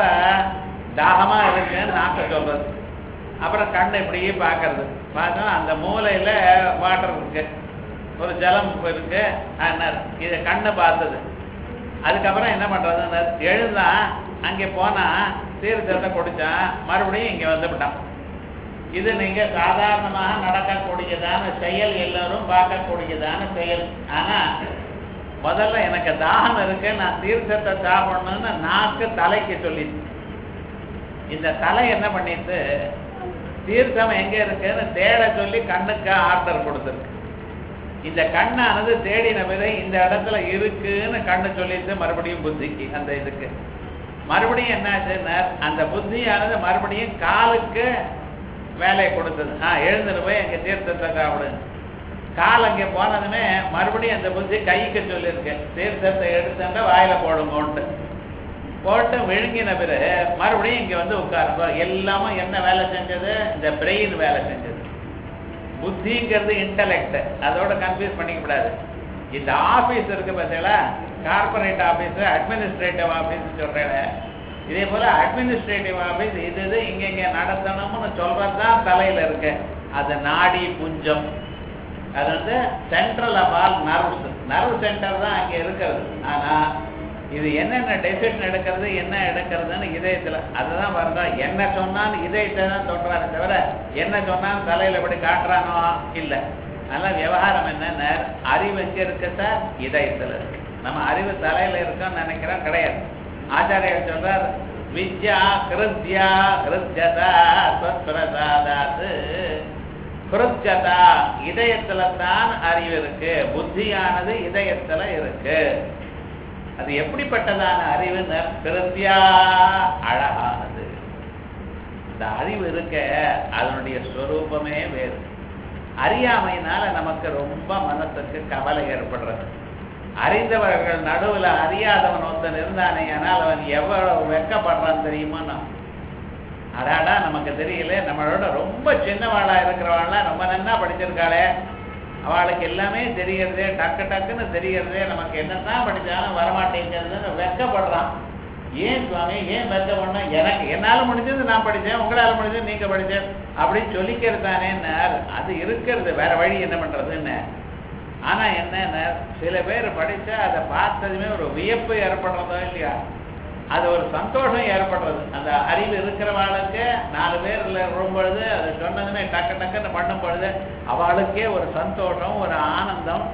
தாகமா இருக்குன்னு நாக்கு சொல்றது அப்புறம் கண்ணு இப்படியே பார்க்கறது பார்த்தா அந்த மூலையில வாட்டர் இருக்கு ஒரு ஜலம் இருக்கு ஆனார் இதை கண்ணை பார்த்தது அதுக்கப்புறம் என்ன பண்றதுன்னு எழுந்தான் அங்கே போனா தீர்த்தத்தை குடிச்சான் மறுபடியும் இங்க வந்துவிட்டான் இது நீங்க சாதாரணமாக நடக்கக்கூடியதான செயல் எல்லாரும் பார்க்கக்கூடியதான செயல் ஆனா முதல்ல எனக்கு தாகம் இருக்கு நான் தீர்த்தத்தை சாப்பிடணும்னு நாக்கு தலைக்கு சொல்லிச்சு இந்த தலை என்ன பண்ணிட்டு தீர்த்தம் எங்க இருக்குன்னு தேட சொல்லி கண்ணுக்கு ஆர்டர் கொடுத்துருக்கு இந்த கண்ணானது தேடின பிறகு இந்த இடத்துல இருக்குன்னு கண்ணு சொல்லிட்டு மறுபடியும் புத்திக்கு அந்த இதுக்கு மறுபடியும் என்னாச்சுன்னா அந்த புத்தியானது மறுபடியும் காலுக்கு வேலையை கொடுத்தது ஆ எழுந்துட்டு போய் எங்க தீர்த்தத்தை சாப்பிடு கால் அங்கே போனதுமே மறுபடியும் அந்த புத்தி கைக்கு சொல்லியிருக்கு தீர்த்தத்தை எடுத்துட்டு வாயில போடுங்கோன்ட்டு போட்டு விழுங்கின பிறகு மறுபடியும் இங்க வந்து உட்காருங்க எல்லாமே என்ன வேலை செஞ்சது இந்த பிரெயின் வேலை செஞ்சது புத்திங்கிறது இன்டலெக்ட் அதோட கன்ஃபியூஸ் பண்ணிக்க கூடாது இந்த ஆபீஸ் இருக்கு பார்த்தீங்களா கார்பரேட் ஆபீஸ் அட்மினிஸ்ட்ரேட்டிவ் ஆபீஸ் சொல்றேன் இதே போல அட்மினிஸ்ட்ரேட்டிவ் ஆபீஸ் இது இது இங்க இங்க நடத்தணும்னு சொல்றது தான் தலையில இருக்கு அது நாடி புஞ்சம் அது வந்து central of all nerves nerve centre தான் அங்க இருக்கிறது ஆனா இது என்னென்ன டெசிஷன் எடுக்கிறது என்ன எடுக்கிறதுன்னு இதயத்துல அதுதான் வருதா என்ன சொன்னாலும் இதயத்தை தான் தொடுறாரு தவிர என்ன சொன்னாலும் தலையில எப்படி காட்டுறானோ இல்ல அதனால விவகாரம் என்னன்னா அறிவு எங்க இருக்கு சார் இதயத்துல இருக்கு நம்ம அறிவு தலையில இருக்கோம்னு நினைக்கிறோம் கிடையாது ஆச்சாரியர் சொல்றார் வித்யா கிருத்யா கிருத்யதா ஸ்வத்பிரசாதாத்து கிருத்யதா இதயத்துல தான் அறிவு இருக்கு புத்தியானது இதயத்துல இருக்கு அது எப்படிப்பட்டதான அறிவுன்னு கிருத்தியா அழகானது இந்த அறிவு இருக்க அதனுடைய ஸ்வரூபமே வேறு அறியாமையினால நமக்கு ரொம்ப மனசுக்கு கவலை ஏற்படுறது அறிந்தவர்கள் நடுவுல அறியாதவன் ஒருத்தன் இருந்தானே ஆனால் அவன் எவ்வளவு வெக்கப்படுறான் தெரியுமா நான் அடாடா நமக்கு தெரியல நம்மளோட ரொம்ப சின்னவாளா இருக்கிறவாள்லாம் ரொம்ப நன்னா படிச்சிருக்காளே அவளுக்கு எல்லாமே தெரியறதே டக்கு டக்குன்னு தெரியறதே நமக்கு என்னதான் படிச்சாலும் வரமாட்டேங்கிறதுன்னு வெக்கப்படுறான் ஏன் சுவாமி ஏன் வெக்க பண்ண எனக்கு என்னால முடிஞ்சது நான் படிச்சேன் உங்களால முடிஞ்சது நீங்க படிச்சேன் அப்படின்னு சொல்லிக்கிறது தானேன்னு அது இருக்கிறது வேற வழி என்ன பண்றதுன்னு ஆனா என்னன்னா சில பேர் படிச்சா அதை பார்த்ததுமே ஒரு வியப்பு ஏற்படுறதோ இல்லையா அது ஒரு சந்தோஷம் ஏற்படுறது அந்த அறிவு இருக்கிறவாளுக்கு நாலு பேர்ல வரும் பொழுது அது சொன்னதுமே டக்கு டக்குன்னு பண்ணும் பொழுது அவளுக்கே ஒரு சந்தோஷம் ஒரு ஆனந்தம்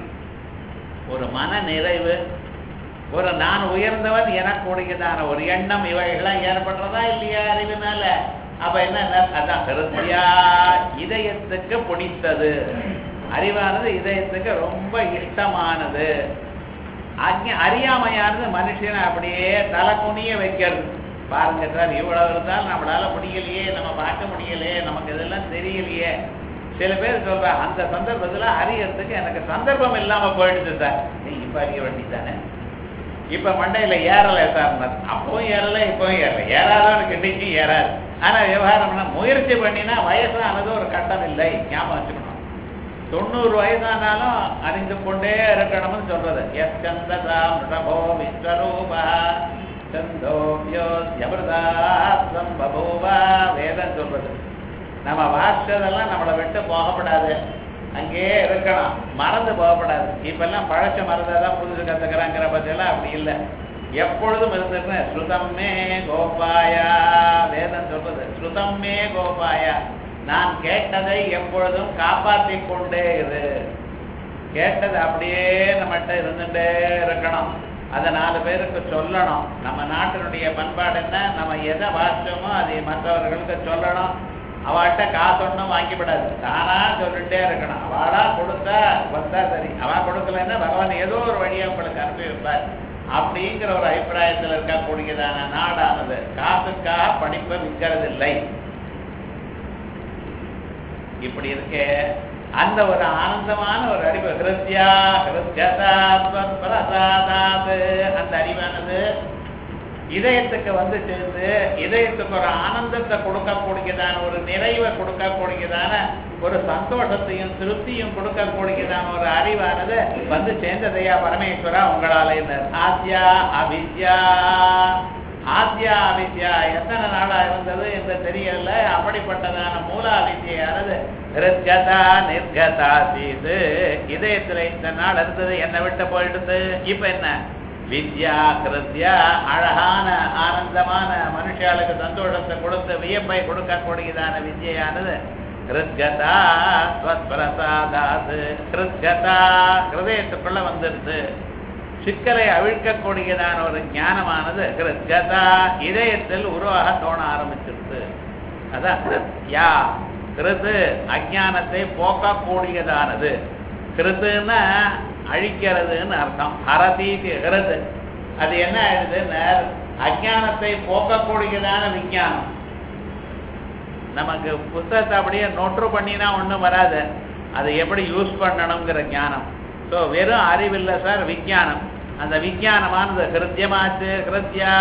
ஒரு மன நிறைவு ஒரு நான் உயர்ந்தவன் எனக்கு உடையதான ஒரு எண்ணம் இவைகள்லாம் ஏற்படுறதா இல்லையா அறிவினால அப்ப என்ன அதான் ஹிருத்யா இதயத்துக்கு பிடித்தது அறிவானது இதயத்துக்கு ரொம்ப இஷ்டமானது அஜ்ஞ அறியாமையானது மனுஷனை அப்படியே தலை குனிய வைக்கிறது பாருங்க சார் இவ்வளவு இருந்தாலும் நம்மளால முடியலையே நம்ம பார்க்க முடியலையே நமக்கு இதெல்லாம் தெரியலையே சில பேர் சொல்ற அந்த சந்தர்ப்பத்துல அறியறதுக்கு எனக்கு சந்தர்ப்பம் இல்லாம போயிடுது சார் நீ இப்ப அறிய வேண்டியதானே இப்ப மண்டையில ஏறல சார் அப்பவும் ஏறல இப்பவும் ஏறல ஏறாதவனுக்கு இன்னைக்கு ஏறாது ஆனா விவகாரம்னா முயற்சி பண்ணினா வயசானது ஒரு கட்டம் இல்லை ஞாபகம் வச்சுக்கணும் தொண்ணூறு வயசானாலும் அறிந்து கொண்டே இருக்கணும்னு சொல்றது எஸ் சந்ததா மிருடபோ விஸ்வரூபா சந்தோபியோ ஜபர்தாத்வம் பபூவா வேதம் சொல்றது நம்ம வாசிச்சதெல்லாம் நம்மளை விட்டு போகப்படாது அங்கேயே இருக்கணும் மறந்து போகப்படாது இப்பெல்லாம் பழச்ச மறந்தாதான் புதுசு கத்துக்கிறாங்கிற பத்தியெல்லாம் அப்படி இல்லை எப்பொழுதும் இருந்துட்டு ஸ்ருதம்மே கோபாயா வேதம் சொல்றது ஸ்ருதம்மே கோபாயா நான் கேட்டதை எப்பொழுதும் காப்பாற்றி கொண்டே இரு கேட்டது அப்படியே நம்மகிட்ட இருந்துட்டே இருக்கணும் அதை நாலு பேருக்கு சொல்லணும் நம்ம நாட்டினுடைய பண்பாடு என்ன நம்ம எதை வாசிச்சோமோ அதை மற்றவர்களுக்கு சொல்லணும் அவள்கிட்ட காசு ஒன்றும் வாங்கிவிடாது தானா சொல்லிட்டே இருக்கணும் அவளா கொடுத்தா வந்தா சரி அவ கொடுக்கலன்னா பகவான் ஏதோ ஒரு வழியை உங்களுக்கு அனுப்பி வைப்பார் அப்படிங்கிற ஒரு அபிப்பிராயத்தில் இருக்கக்கூடியதான நாடானது காசுக்காக படிப்பை விற்கிறதில்லை இப்படி இருக்கே அந்த ஒரு ஆனந்தமான ஒரு அறிவு ஹிருத்யா ஹிருத்யதாத்வத்பிரசாதாத் அந்த அறிவானது இதயத்துக்கு வந்து சேர்ந்து இதயத்துக்கு ஒரு ஆனந்தத்தை கொடுக்கக்கூடியதான ஒரு நிறைவை கொடுக்கக்கூடியதான ஒரு சந்தோஷத்தையும் திருப்தியும் கொடுக்கக்கூடியதான ஒரு அறிவானது வந்து சேர்ந்ததையா பரமேஸ்வரா உங்களால என்ன ஆத்யா அவித்யா ஆத்யா அவித்யா எத்தனை நாளா இருந்தது என்று தெரியல அப்படிப்பட்டதான மூல அவித்யானது நிர்கதா நிர்கதா சீது இதயத்துல இந்த நாள் இருந்தது என்னை விட்டு போயிடுது இப்ப என்ன வித்யா கிருத்யா அழகான ஆனந்தமான மனுஷாளுக்கு சந்தோஷத்தை கொடுத்து வியப்பை கொடுக்கக்கூடியதான வித்யானது கிருத்கதா ஸ்வத்பிரசாதாது கிருத்கதா ஹிருதயத்துக்குள்ள வந்துடுது சிக்கலை அவிழ்க்கக்கூடியதான ஒரு ஞானமானது கிருத்கதா இதயத்தில் உருவாக தோண ஆரம்பிச்சிருது அதான் கிருத்யா கிருது அஜானத்தை போக்கக்கூடியதானது கிருத்துன்னா அழிக்கிறதுன்னு அர்த்தம் ஹரதீதி ஹிருது அது என்ன ஆயிடுதுன்னு அஜானத்தை போக்கக்கூடியதான விஞ்ஞானம் நமக்கு புத்தகத்தை அப்படியே நொற்று பண்ணினா ஒன்றும் வராது அதை எப்படி யூஸ் பண்ணணுங்கிற ஞானம் ஸோ வெறும் அறிவில்லை சார் விஞ்ஞானம் அந்த விஞ்ஞானமானது ஹிருத்யமாச்சு ஹிருத்யா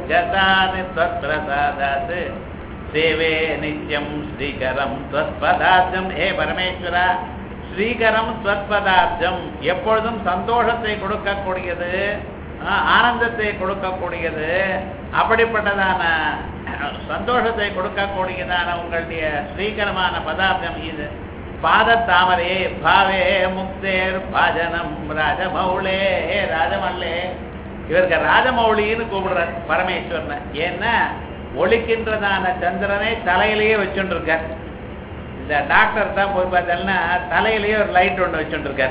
ஹிருத்யதாத்து சேவே நித்யம் ஸ்ரீகரம் ஸ்வத்பதார்த்தம் ஹே பரமேஸ்வரா ஸ்ரீகரம் ஸ்வத்பதார்த்தம் எப்பொழுதும் சந்தோஷத்தை கொடுக்கக்கூடியது ஆனந்தத்தை கொடுக்கக்கூடியது அப்படிப்பட்டதான சந்தோஷத்தை கொடுக்கக்கூடியதான உங்களுடைய ஸ்ரீகரமான பதார்த்தம் இது பாதத்தாமரே பாவே முக்தேர் பாஜனம் ராஜமௌளே ராஜமல்லே இவருக்கு ராஜமௌலின்னு கூப்பிடுறார் பரமேஸ்வரனை ஏன்னா ஒழிக்கின்றதான சந்திரனை தலையிலேயே வச்சுருக்கார் இந்த டாக்டர் தான் போய் பார்த்தோம்னா தலையிலேயே ஒரு லைட் ஒன்று வச்சுருக்கார்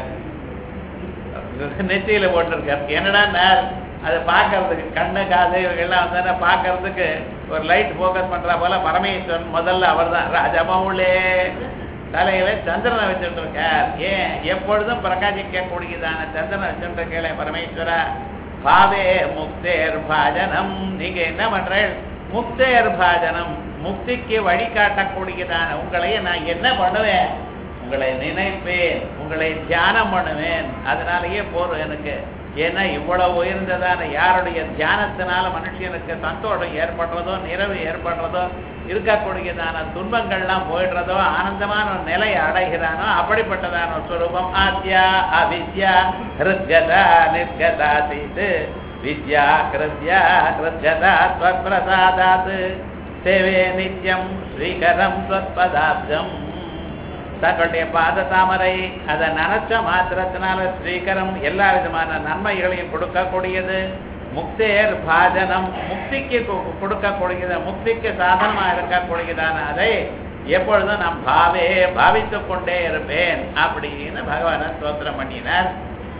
நெத்தியில போட்டிருக்கார் என்னடா நேர் அதை பார்க்கறதுக்கு கண்ணு காது இவங்கெல்லாம் வந்தா பார்க்கறதுக்கு ஒரு லைட் ஃபோக்கஸ் பண்றா போல பரமேஸ்வரன் முதல்ல அவர் தான் ராஜமௌளே தலையில சந்திரனை வச்சுட்டு இருக்கார் ஏன் எப்பொழுதும் பிரகாசிக்க கூடியதான சந்திரனை வச்சுட்டு இருக்கே பரமேஸ்வரா பாவே முக்தேர் பாஜனம் நீங்க என்ன பண்றேன் முக்தேர் பாஜனம் முக்திக்கு வழிகாட்டக்கூடியதான உங்களையே நான் என்ன பண்ணுவேன் உங்களை நினைப்பேன் உங்களை தியானம் பண்ணுவேன் அதனாலேயே போறோம் எனக்கு ஏன்னா இவ்வளவு உயர்ந்ததான யாருடைய தியானத்தினால மனுஷனுக்கு சந்தோஷம் ஏற்படுறதோ நிறைவு ஏற்படுறதோ இருக்கக்கூடியதான துன்பங்கள்லாம் போயிடுறதோ ஆனந்தமான ஒரு நிலையை அடைகிறானோ அப்படிப்பட்டதான ஒரு ஸ்வரூபம் ஆத்யா அவித்யா ஹிருத்கதா நிர்கதா தீது வித்யா கிருத்யா ஹிருத்கதா ஸ்வப்பிரசாதாத் சேவே நித்யம் ஸ்ரீகரம் ஸ்வத்பதாப்தம் தங்களுடைய பாத தாமரை அதை நனைச்ச மாத்திரத்தினால ஸ்ரீகரம் எல்லா விதமான நன்மைகளையும் கொடுக்கக்கூடியது முக்தேர் பாஜனம் முக்திக்கு கு- கொடுக்கக்கூடியது முக்திக்கு சாதனமா இருக்கக்கூடியதான அதை எப்பொழுதும் நான் பாவே பாவித்துக் கொண்டே இருப்பேன் அப்படின்னு பகவான ஸ்தோத்திரம் பண்ணினார்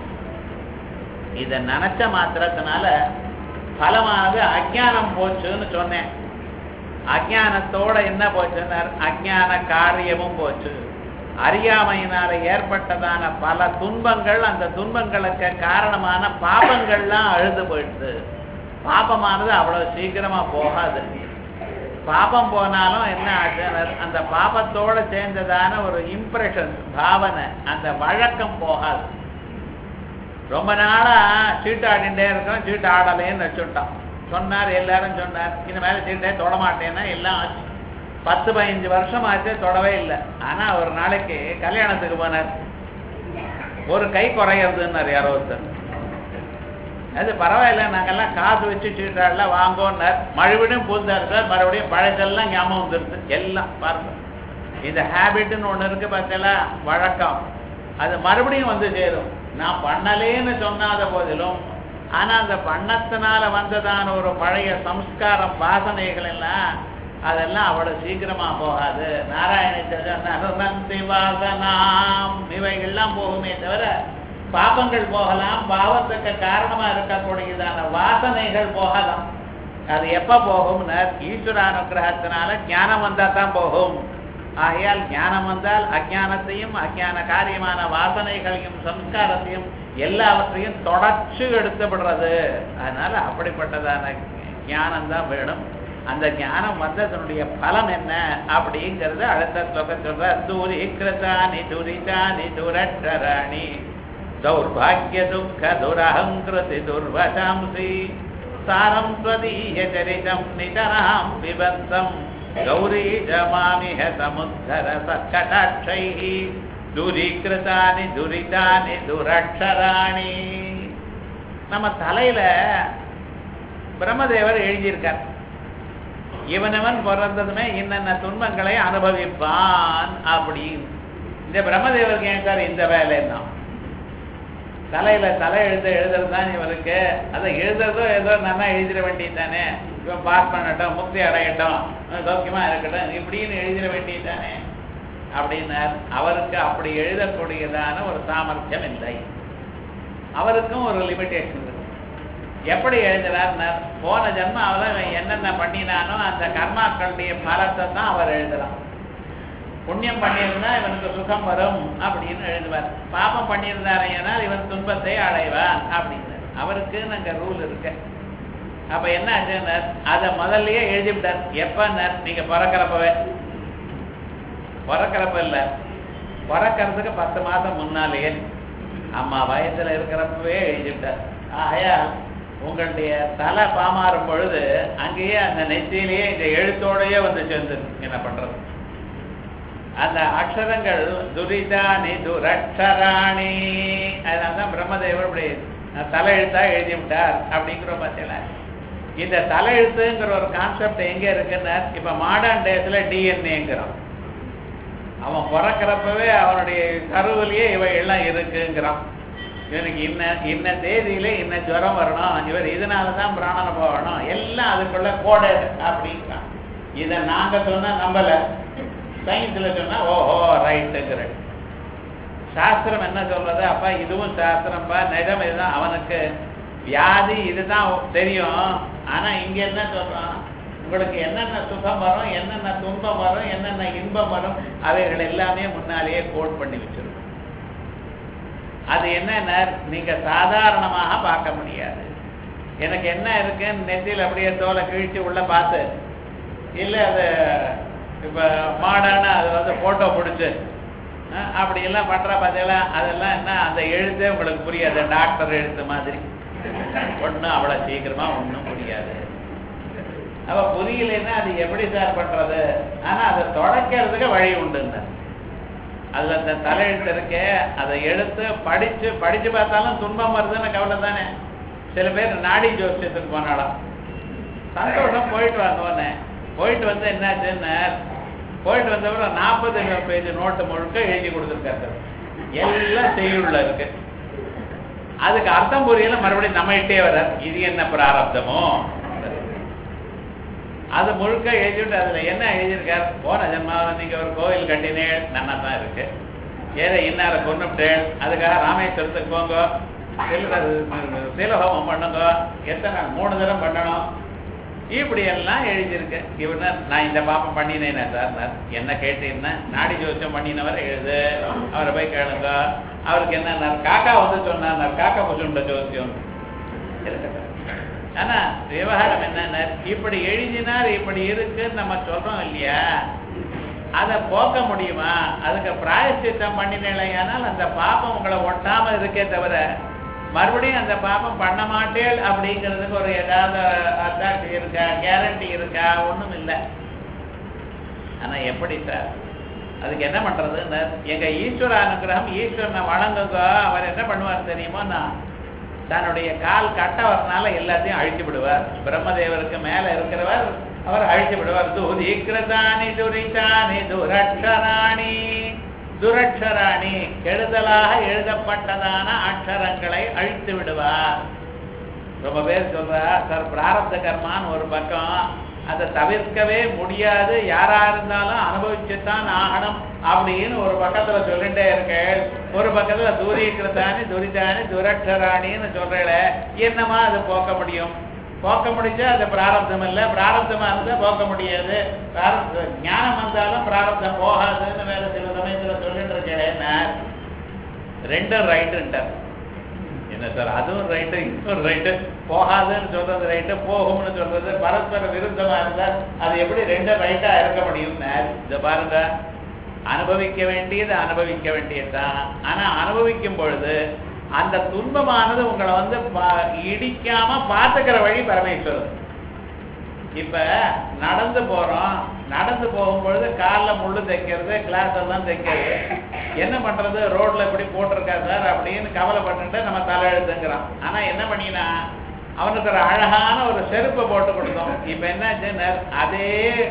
இதை நினைச்ச மாத்திரத்தினால பலமானது அஜ்ஞானம் போச்சுன்னு சொன்னேன் அஜ்ஞானத்தோட என்ன போச்சுன்னார் அஜ்ஞான காரியமும் போச்சு அறியாமையினால ஏற்பட்டதான பல துன்பங்கள் அந்த துன்பங்களுக்கு காரணமான பாபங்கள்லாம் அழுது போயிடுது பாபமானது அவ்வளவு சீக்கிரமா போகாது பாபம் போனாலும் என்ன ஆச்சுன்னார் அந்த பாபத்தோட சேர்ந்ததான ஒரு இம்ப்ரெஷன் பாவனை அந்த வழக்கம் போகாது ரொம்ப நாளா சீட்டு ஆடிண்டே இருக்கோம் சீட்டு ஆடலைன்னு வச்சுட்டான் சொன்னார் எல்லாரும் சொன்னார் இந்த மேல சீட்டே தொட மாட்டேன்னா எல்லாம் ஆச்சு பத்து பதினஞ்சு வருஷம் ஆச்சு தொடவே இல்லை ஆனா ஒரு நாளைக்கு கல்யாணத்துக்கு போனார் ஒரு கை குறையிறதுன்னார் யாரோ ஒருத்தர் அது பரவாயில்ல நாங்கெல்லாம் காசு வச்சு சீட்டாடல வாங்கோன்னார் மறுபடியும் புதுசார் சார் மறுபடியும் பழசெல்லாம் ஞாபகம் வந்துருது எல்லாம் பாருங்க இந்த ஹேபிட்னு ஒண்ணு இருக்கு பார்த்தீங்களா வழக்கம் அது மறுபடியும் வந்து சேரும் நான் பண்ணலேன்னு சொன்னாத போதிலும் ஆனா அந்த பண்ணத்தினால வந்ததான ஒரு பழைய சம்ஸ்காரம் வாசனைகள் எல்லாம் அதெல்லாம் அவ்வளவு சீக்கிரமா போகாது நாராயணி வாசனாம் இவைகள்லாம் போகுமே தவிர பாபங்கள் போகலாம் பாவத்துக்கு காரணமா இருக்கக்கூடியதான வாசனைகள் போகலாம் அது எப்ப போகும்னா ஈஸ்வர அனுகிரகத்தினால ஞானம் வந்தா தான் போகும் ஆகையால் ஞானம் வந்தால் அஜானத்தையும் அஜான காரியமான வாசனைகளையும் சம்ஸ்காரத்தையும் எல்லாவற்றையும் தொடர்ச்சி எடுத்து விடுறது அதனால அப்படிப்பட்டதான ஞானம் தான் வேணும் அந்த ஞானம் வந்ததனுடைய பலம் என்ன அப்படிங்கிறது அடுத்த ஸ்லோகம் சொல்ற தூரிகிருதானி துரிதானி துரட்டராணி தௌர்பாகிய துக்க துரஹங்கிருதி துர்வசாம்சி சாரம் ஸ்வதீய சரிதம் நிதராம் விபந்தம் கௌரி ஜமாமிஹ சமுத்தர சத்கடாட்சைः துரிகிருதானி துரிதானி துரட்சராணி நம்ம தலையில பிரம்மதேவர் எழுதியிருக்கார் இவனவன் பிறந்ததுமே என்னென்ன துன்பங்களை அனுபவிப்பான் அப்படின்னு இந்த பிரம்மதேவருக்கு ஏன் சார் இந்த வேலைன்னா தலையில தலை எழுத எழுதுறது தான் இவருக்கு அதை எழுதுறதோ ஏதோ நல்லா எழுதிட வேண்டியது தானே இவன் பாஸ் பண்ணட்டும் முக்தி அடையட்டும் சௌக்கியமா இருக்கட்டும் இப்படின்னு எழுதிட வேண்டியது தானே அப்படின்னார் அவருக்கு அப்படி எழுதக்கூடியதான ஒரு சாமர்த்தியம் இல்லை அவருக்கும் ஒரு லிமிட்டேஷன் இருக்கு எப்படி எழுதுறாருன்னார் போன ஜென்மாவில் இவன் என்னென்ன பண்ணினானோ அந்த கர்மாக்களுடைய பலத்தை தான் அவர் எழுதலாம் புண்ணியம் பண்ணியிருந்தா இவனுக்கு சுகம் வரும் அப்படின்னு எழுதுவார் பாபம் பண்ணியிருந்தாரையானால் இவன் துன்பத்தை அடைவான் அப்படின்னு அவருக்கு நாங்க ரூல் இருக்கு அப்ப என்ன ஆச்சுன்னார் அதை முதல்லயே எழுதிவிட்டார் எப்பன்னார் நீங்க பிறக்கிறப்பவே பிறக்கிறப்ப இல்ல பிறக்கிறதுக்கு பத்து மாசம் முன்னாலேயே அம்மா வயசுல இருக்கிறப்பவே எழுதிவிட்டார் ஆகையால் உங்களுடைய தலை பாமாறும் பொழுது அங்கேயே அந்த நெத்தியிலேயே இந்த எழுத்தோடயே வந்து சேர்ந்துருக்கு என்ன பண்றது அந்த அக்ஷரங்கள் துரிதானி துரக்ஷராணி அதனால்தான் பிரம்மதேவர் இப்படி தலையெழுத்தா எழுதி விட்டார் அப்படிங்கிறோம் பார்த்தீங்களா இந்த தலையெழுத்துங்கிற ஒரு கான்செப்ட் எங்க இருக்குன்னா இப்ப மாடர்ன் டேஸ்ல டிஎன்ஏங்கிறோம் அவன் பிறக்கிறப்பவே அவனுடைய கருவிலேயே இவை எல்லாம் இருக்குங்கிறான் இவனுக்கு இன்ன இன்ன தேதியில இன்ன ஜுரம் வரணும் இவர் இதனால தான் பிராணனை போகணும் எல்லாம் அதுக்குள்ள கோடட் அப்படிங்கிறான் இதை நாங்க சொன்னா நம்பல சயின்ஸ்ல சொன்னா ஓஹோ ரைட்டுங்கிற சாஸ்திரம் என்ன சொல்றது அப்பா இதுவும் சாஸ்திரம்ப்பா நிஜம் இதுதான் அவனுக்கு வியாதி இதுதான் தெரியும் ஆனா இங்க என்ன சொல்றான் உங்களுக்கு என்னென்ன சுகம் வரும் என்னென்ன துன்பம் வரும் என்னென்ன இன்பம் வரும் அவைகள் எல்லாமே முன்னாலேயே கோட் பண்ணி வச்சிருக்கும் அது என்னன்னா நீங்க சாதாரணமாக பார்க்க முடியாது எனக்கு என்ன இருக்குன்னு நெத்தியில் அப்படியே தோலை கிழிச்சு உள்ள பார்த்து இல்லை அது இப்போ மாடான அது வந்து ஃபோட்டோ பிடிச்சி அஹ் அப்படி எல்லாம் பண்ற பார்த்தீங்களா அதெல்லாம் என்ன அந்த எழுத்தே உங்களுக்கு புரியாது டாக்டர் எழுத்து மாதிரி ஒண்ணும் அவ்வளவு சீக்கிரமா ஒண்ணும் புரியாது அப்ப புரியலைன்னா அது எப்படி சார் பண்றது ஆனா அதை தொடக்கிறதுக்கு வழி உண்டுங்க அதுல அந்த தலையெழுத்து இருக்கே அதை எடுத்து படிச்சு படிச்சு பார்த்தாலும் துன்பம் வருதுன்னு கவலை தானே சில பேர் நாடி ஜோசியத்துக்கு போனாலும் சந்தோஷம் போயிட்டு வந்தோடனே போயிட்டு வந்து என்னாச்சுன்னு போயிட்டு வந்தவரை நாற்பது பேஜ் நோட்டு முழுக்க எழுதி கொடுத்துருக்காரு எல்லாம் செய்யுள்ள இருக்கு அதுக்கு அர்த்தம் புரியல மறுபடியும் நம்மகிட்டே வர இது என்ன பிராரப்தமோ அது முழுக்க எழுதிட்டு அதுல என்ன எழுதியிருக்கார் போன ஜென்மாவில் நீங்க ஒரு கோயில் கட்டினேன் நல்லா தான் இருக்கு ஏதோ இன்னார கொண்டுட்டேன் அதுக்காக ராமேஸ்வரத்துக்கு போங்க சீலஹோமம் பண்ணுங்க எத்தனை மூணு தடவை பண்ணணும் இப்படி எல்லாம் எழுதியிருக்கு இவன நான் இந்த பாப்பம் பண்ணினேனே சார் என்ன கேட்டீங்கன்னா நாடி ஜோசியம் பண்ணினவர் எழுது அவரை போய் கேளுங்க அவருக்கு என்ன காக்கா வந்து சொன்னார் காக்கா புசுண்ட ஜோசியம் இருக்கட்டும் ஆனா விவகாரம் என்னன்னா இப்படி எழுதினார் இப்படி இருக்குன்னு நம்ம சொல்றோம் இல்லையா அதை போக்க முடியுமா அதுக்கு பிராயசித்தம் பண்ணினேனால் அந்த பாப்பம் உங்களை ஒட்டாம இருக்கே தவிர மறுபடியும் அந்த பாப்பம் பண்ண மாட்டேள் அப்படிங்கிறதுக்கு ஒரு ஏதாவது அத்தாட்சி இருக்கா கேரண்டி இருக்கா ஒண்ணும் இல்லை ஆனா எப்படி சார் அதுக்கு என்ன பண்றதுன்னு எங்க ஈஸ்வர அனுகிரகம் ஈஸ்வரனை வணங்குங்க அவர் என்ன பண்ணுவார் தெரியுமா நான் தன்னுடைய கால் கட்டவரனால எல்லாத்தையும் அழித்து விடுவார் பிரம்மதேவருக்கு மேல இருக்கிறவர் அவர் அழித்து விடுவார் துதிக்கிரதானி துரிதானி துரட்சராணி துரட்சராணி கெடுதலாக எழுதப்பட்டதான அக்ஷரங்களை அழித்து விடுவார் ரொம்ப பேர் சொல்றா சார் பிராரப்த கர்மான்னு ஒரு பக்கம் அதை தவிர்க்கவே முடியாது யாரா இருந்தாலும் அனுபவிச்சுத்தான் ஆகணும் அப்படின்னு ஒரு பக்கத்துல சொல்லிட்டே இருக்கேன் ஒரு பக்கத்துல தூரீகிருத்தானி துரிதானி துரட்சராணின்னு சொல்றேன் என்னமா அது போக்க முடியும் போக்க முடிஞ்சா அது பிராரப்தம் இல்லை பிராரப்தமா இருந்தா போக்க முடியாது பிராரப்த ஞானம் வந்தாலும் பிராரப்தம் போகாதுன்னு வேற சில சமயத்துல சொல்லிட்டு இருக்கேன் ரெண்டும் ரைட்டுன்ட்டார் என்ன சார் அதுவும் ரைட்டு இன்னும் ரைட்டு போகாதுன்னு சொல்றது ரைட்டு போகும்னு சொல்றது பரஸ்பர விருத்தமா இருந்தா அது எப்படி ரெண்டும் ரைட்டா இருக்க முடியும் இத பாருங்க அனுபவிக்க வேண்டியது அனுபவிக்க வேண்டியதுதான் ஆனா அனுபவிக்கும் பொழுது அந்த துன்பமானது உங்களை வந்து இடிக்காம பாத்துக்கிற வழி பரமேஸ்வரன் இப்ப நடந்து போறோம் நடந்து போகும்பொழுது காலில் முள்ளு தைக்கிறது கிளாஸ் எல்லாம் தைக்கிறது என்ன பண்றது ரோட்ல இப்படி போட்டிருக்கா சார் அப்படின்னு கவலைப்பட்டுட்டு நம்ம தலையெழுத்துங்கிறான் ஆனா என்ன பண்ணினா அவனுக்கு ஒரு அழகான ஒரு செருப்பை போட்டு கொடுத்தோம் இப்ப என்னாச்சு அதே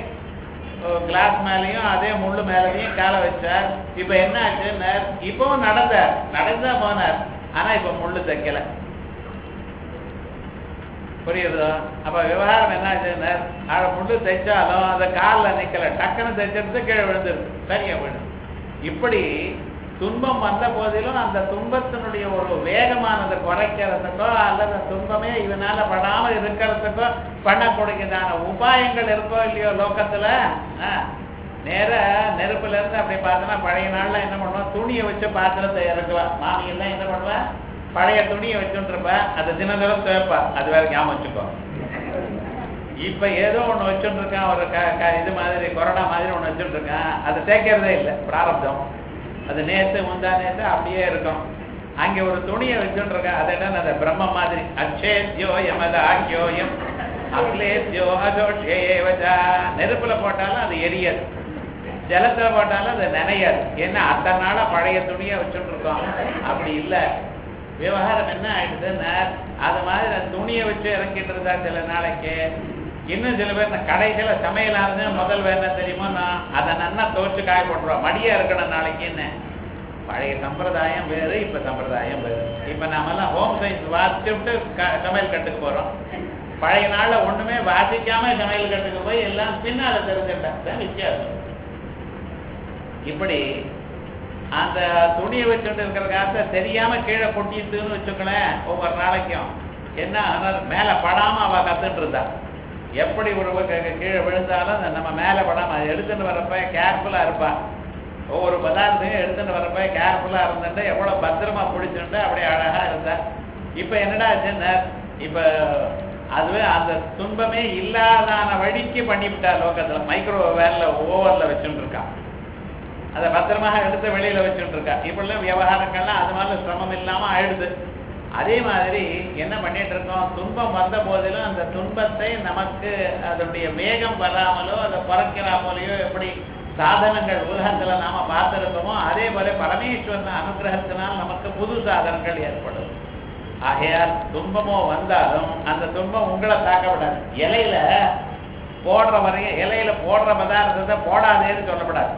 கிளாஸ் மேலேயும் அதே முள்ளு மேலேயும் காலை வச்சார் இப்ப என்ன ஆச்சு இப்பவும் நடந்தார் நடந்தா போனார் ஆனா இப்ப முள்ளு தைக்கல புரியுதோ அப்ப விவகாரம் என்ன ஆச்சுன்னா அதை முள்ளு தைச்சாலும் அந்த காலில் நிக்கல டக்குன்னு தைச்சிருந்து கீழே விழுந்துருது சரியா போயிடும் இப்படி துன்பம் வந்த போதிலும் அந்த துன்பத்தினுடைய ஒரு வேகமானதை குறைக்கிறதுக்கோ அல்லது துன்பமே இதனால படாம இருக்கிறதுக்கோ பண்ணக்கூடியதான உபாயங்கள் இருக்கோ இல்லையோ லோக்கத்துல நேர நெருப்புல இருந்து அப்படி பார்த்தோன்னா பழைய நாள்ல என்ன பண்ணுவோம் துணியை வச்சு பாத்திரத்தை இறக்குவா மாமி எல்லாம் என்ன பண்ணுவா பழைய துணியை வச்சுருப்ப அதை தினந்தரம் துவைப்பா அது வேற ஞாபகம் வச்சுக்கோ இப்ப ஏதோ ஒண்ணு வச்சுட்டு இருக்கான் ஒரு இது மாதிரி கொரோனா மாதிரி ஒண்ணு வச்சுட்டு இருக்கான் அதை தேய்க்கிறதே இல்லை பிராரப்தம் அது நேத்து முந்தா நேத்து அப்படியே இருக்கும் அங்க ஒரு துணியை வச்சுட்டு இருக்கான் அது என்ன அந்த பிரம்ம மாதிரி அச்சேத்யோ யமத ஆக்கியோயம் அக்லேத்யோ அஜோஷேவஜா நெருப்புல போட்டாலும் அது எரியாது ஜலத்துல போட்டாலும் அது நினையாது ஏன்னா அத்தனை நாளா பழைய துணியை வச்சுட்டு இருக்கோம் அப்படி இல்லை விவகாரம் என்ன ஆயிடுதுன்னா அது மாதிரி அந்த துணியை வச்சு இறக்கிட்டு இருந்தா சில நாளைக்கு இன்னும் சில பேர் இந்த கடைசியில சமையலானது முதல் வேலை தெரியுமா நான் அதை நன்னா துவச்சு காய போட்டுருவோம் மடியா இருக்கணும் நாளைக்குன்னு பழைய சம்பிரதாயம் வேறு இப்ப சம்பிரதாயம் வேறு இப்ப நாம எல்லாம் ஹோம் சயின்ஸ் வாசிச்சுட்டு சமையல் கட்டுக்கு போறோம் பழைய நாள்ல ஒண்ணுமே வாசிக்காம சமையல் கட்டுக்கு போய் எல்லாம் பின்னால தெரிஞ்சுட்டாங்க வித்தியாசம் இப்படி அந்த துணியை வச்சுட்டு இருக்கிற காசை தெரியாம கீழே கொட்டிட்டுன்னு வச்சுக்கலேன் ஒவ்வொரு நாளைக்கும் என்ன ஆனால் மேல படாம அவ கத்துட்டு இருந்தா எப்படி ஒரு கீழே விழுந்தாலும் நம்ம மேல படாம அதை எடுத்துட்டு வரப்ப கேர்ஃபுல்லா இருப்பா ஒவ்வொரு பதார்த்தையும் எடுத்துட்டு வரப்ப கேர்ஃபுல்லா இருந்துட்டு எவ்வளவு பத்திரமா பிடிச்சிட்டு அப்படியே அழகா இருந்தா இப்ப என்னடா ஆச்சுன்னா இப்ப அதுவே அந்த துன்பமே இல்லாதான வழிக்கு பண்ணிவிட்டா லோகத்துல மைக்ரோ வேன்ல ஓவர்ல வச்சுட்டு இருக்கான் அதை பத்திரமாக எடுத்து வெளியில வச்சுட்டு இருக்கா இப்படிலாம் விவகாரங்கள்லாம் அது மாதிரி சிரமம் இல்லாம ஆயிடுது அதே மாதிரி என்ன பண்ணிட்டு இருக்கோம் துன்பம் வந்த போதிலும் அந்த துன்பத்தை நமக்கு அதனுடைய வேகம் வராமலோ அதை குறைக்கிறா போலயோ எப்படி சாதனங்கள் உலகத்துல நாம பார்த்திருக்கோமோ அதே போல பரமேஸ்வரன் அனுகிரகத்தினால் நமக்கு புது சாதனங்கள் ஏற்படும் ஆகையால் துன்பமோ வந்தாலும் அந்த துன்பம் உங்களை தாக்க விடாது இலையில போடுற வரையும் இலையில போடுற பதார்த்தத்தை போடாதேன்னு சொல்லப்படாது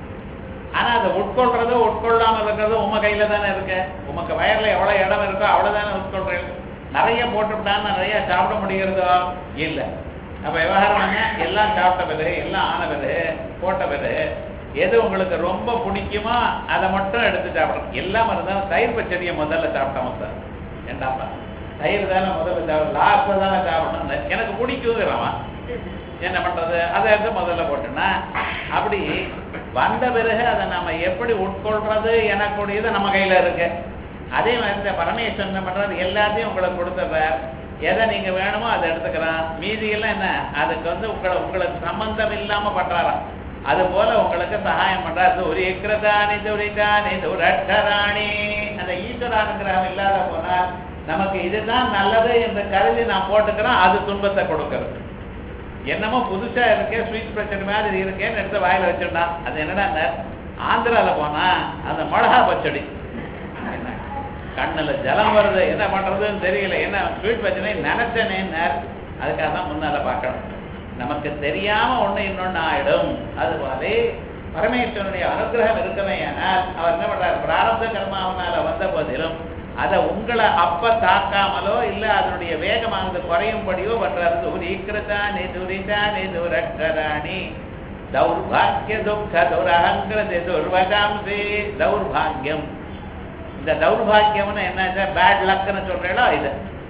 ஆனா அதை உட்கொள்றதோ உட்கொள்ளாம இருக்கிறதோ உம கையில தானே இருக்கு உமக்கு வயர்ல எவ்வளவு இடம் இருக்கோ அவ்வளவுதானே உட்கொள்றீங்க நிறைய போட்டுவிட்டான்னு நிறைய சாப்பிட முடிகிறதோ இல்ல அப்ப விவகாரம் என்ன எல்லாம் சாப்பிட்ட பிறகு எல்லாம் ஆன பிறகு போட்ட பிறகு எது உங்களுக்கு ரொம்ப பிடிக்குமோ அதை மட்டும் எடுத்து சாப்பிடணும் எல்லாம் இருந்தாலும் தயிர் பச்சடியை முதல்ல சாப்பிட்டோம் சார் ஏண்டாப்பா தயிர் தானே முதல்ல சாப்பிட லாஸ்ட்ல தானே சாப்பிடணும் எனக்கு பிடிக்குங்கிறவன் என்ன பண்றது அதை எடுத்து முதல்ல போட்டுனா அப்படி வந்த பிறகு அதை நாம எப்படி உட்கொள்றது எனக்கூடியது நம்ம கையில இருக்கு அதே மாதிரி இந்த பரமேஸ்வரன் என்ன பண்றாரு எல்லாத்தையும் உங்களுக்கு கொடுத்துறார் எதை நீங்க வேணுமோ அதை எடுத்துக்கிறான் மீதி எல்லாம் என்ன அதுக்கு வந்து உங்களை உங்களுக்கு சம்பந்தம் இல்லாம பண்றாராம் அது போல உங்களுக்கு சகாயம் பண்றாரு துரிக்கிரதானி துரிதானி துரட்டராணி அந்த ஈஸ்வரானுகிரகம் இல்லாத போனால் நமக்கு இதுதான் நல்லது என்று கருதி நான் போட்டுக்கிறேன் அது துன்பத்தை கொடுக்கறது என்னமோ புதுசா இருக்கே ஸ்வீட் பிரச்சனை மாதிரி இருக்கேன்னு எடுத்து வாயில வச்சிருந்தான் அது என்னடா ஆந்திரால போனா அந்த மிளகா பச்சடி என்ன, கண்ணுல ஜலம் வருது என்ன பண்றதுன்னு தெரியல என்ன ஸ்வீட் பச்சனை நினைச்சனேன்னு அதுக்காக தான் முன்னால பார்க்கணும் நமக்கு தெரியாம ஒண்ணு இன்னொன்னு ஆயிடும் அது போலே பரமேஸ்வரனுடைய அனுகிரகம் இருக்குமே ஆனால் அவர் என்ன பண்றாரு பிராரப்த கர்மாவனால வந்த போதிலும் அதை உங்களை அப்ப தாக்காமலோ இல்ல அதனுடைய வேகமானது குறையும்படியோ பண்றாரு துரிக்கிருதானி துரிதானி துரக்கராணி தௌர்பாகிய துக்க துரகங்கிரதி துர்வகாம்சி தௌர்பாகியம் இந்த தௌர்பாகியம்னு என்ன பேட் லக்னு சொல்றீங்களோ இது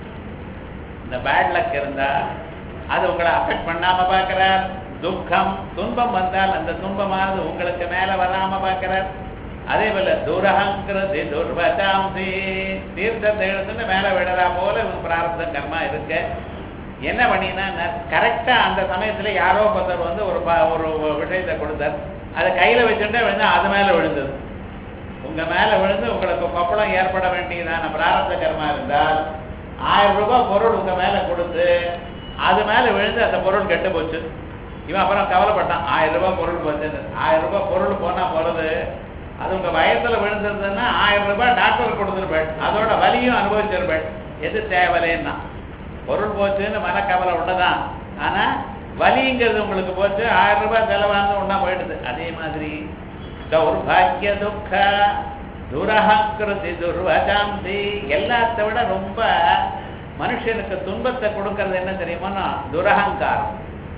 இந்த பேட் லக் இருந்தா அது உங்களை அஃபெக்ட் பண்ணாம பார்க்கிறார் துக்கம் துன்பம் வந்தால் அந்த துன்பமானது உங்களுக்கு மேல வராம பார்க்கிறார் அதே போல துரகங்கிறது துர்வதாம்சி தீர்த்தத்தை எடுத்துட்டு மேல விடறா போல இவங்க பிராரப்த கர்மா இருக்கு என்ன பண்ணினா கரெக்டா அந்த சமயத்துல யாரோ ஒருத்தர் வந்து ஒரு ப- ஒரு விஷயத்தை கொடுத்தார் அதை கையில வச்சுட்டே விழுந்தா அது மேல விழுந்தது உங்க மேல விழுந்து உங்களுக்கு கொப்பளம் ஏற்பட வேண்டியதான பிராரப்த கர்மா இருந்தால் ஆயிரம் ரூபாய் பொருள் உங்க மேல கொடுத்து அது மேல விழுந்து அந்த பொருள் கெட்டு போச்சு இவன் அப்புறம் கவலைப்பட்டான் ஆயிரம் ரூபாய் பொருள் போச்சு ஆயிரம் ரூபாய் பொருள் போனா போறது அது உங்க வயசுல விழுந்திருந்ததுன்னா ஆயிரம் ரூபாய் டாக்டர் கொடுத்துருப்பேன் அதோட வலியும் அனுபவிச்சிருப்பேன் எது தேவையில்லைன்னா பொருள் போச்சுன்னு மனக்கவலை உண்டதான் ஆனா வலிங்கிறது உங்களுக்கு போச்சு ஆயிரம் ரூபாய் செலவாங்க ஒண்ணா போயிடுது அதே மாதிரி தௌர்பாகிய துக்க துரஹங்கிருதி துர்வசாந்தி எல்லாத்தை விட ரொம்ப மனுஷனுக்கு துன்பத்தை கொடுக்கறது என்ன தெரியுமா துரகங்காரம்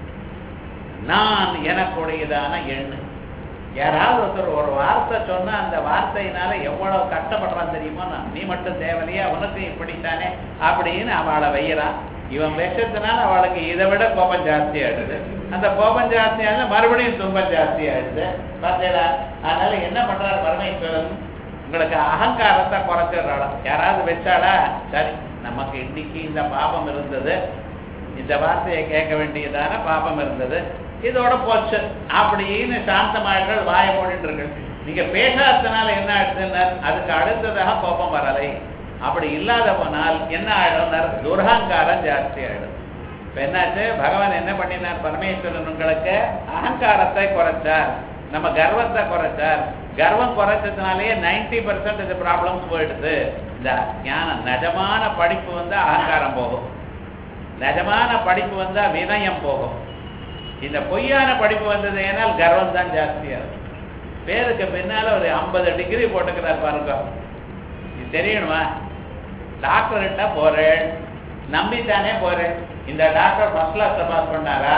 நான் எனக்குடையதான எண்ணு யாராவது ஒருத்தர் ஒரு வார்த்தை சொன்னா அந்த வார்த்தையினால எவ்வளவு கஷ்டப்படுறான் தெரியுமா நீ மட்டும் தேவையில்லையா உனக்கு இப்படித்தானே அப்படின்னு அவளை வையறான் இவன் விஷத்தினால அவளுக்கு இதை விட கோபம் ஜாஸ்தி ஆயிடுது அந்த கோபம் ஜாஸ்தி ஆகுது மறுபடியும் துன்பம் ஜாஸ்தி ஆயிடுது பார்த்தீங்களா அதனால என்ன பண்றாரு பரமேஸ்வரன் உங்களுக்கு அகங்காரத்தை குறைச்சிடுறாளா யாராவது வச்சாளா சரி நமக்கு இன்னைக்கு இந்த பாபம் இருந்தது இந்த வார்த்தையை கேட்க வேண்டியதான பாபம் இருந்தது இதோட போச்சு அப்படின்னு சாந்தமார்கள் வாய மூடிட்டு இருக்கு நீங்க பேசாததுனால என்ன ஆயிடுதுன்னா அதுக்கு அடுத்ததாக கோபம் வரலை அப்படி இல்லாத போனால் என்ன ஆயிடும் துரகங்காரம் ஜாஸ்தி ஆயிடும் இப்ப என்னாச்சு பகவான் என்ன பண்ணினார் பரமேஸ்வரன் உங்களுக்கு அகங்காரத்தை குறைச்சார் நம்ம கர்வத்தை குறைச்சார் கர்வம் குறைச்சதுனாலேயே நைன்டி பர்சன்ட் இந்த ப்ராப்ளம்ஸ் போயிடுது இந்த ஞானம் நிஜமான படிப்பு வந்து அகங்காரம் போகும் நிஜமான படிப்பு வந்தா வினயம் போகும் இந்த பொய்யான படிப்பு வந்தது ஏனால் கர்வம் தான் ஜாஸ்தியா இருக்கும் பேருக்கு பின்னால ஒரு ஐம்பது டிகிரி போட்டுக்கிறார் பாருங்க இது தெரியணுமா டாக்டர் கிட்ட போறேன் நம்பித்தானே போறேன் இந்த டாக்டர் ஃபர்ஸ்ட் கிளாஸ்ல பாஸ் பண்ணாரா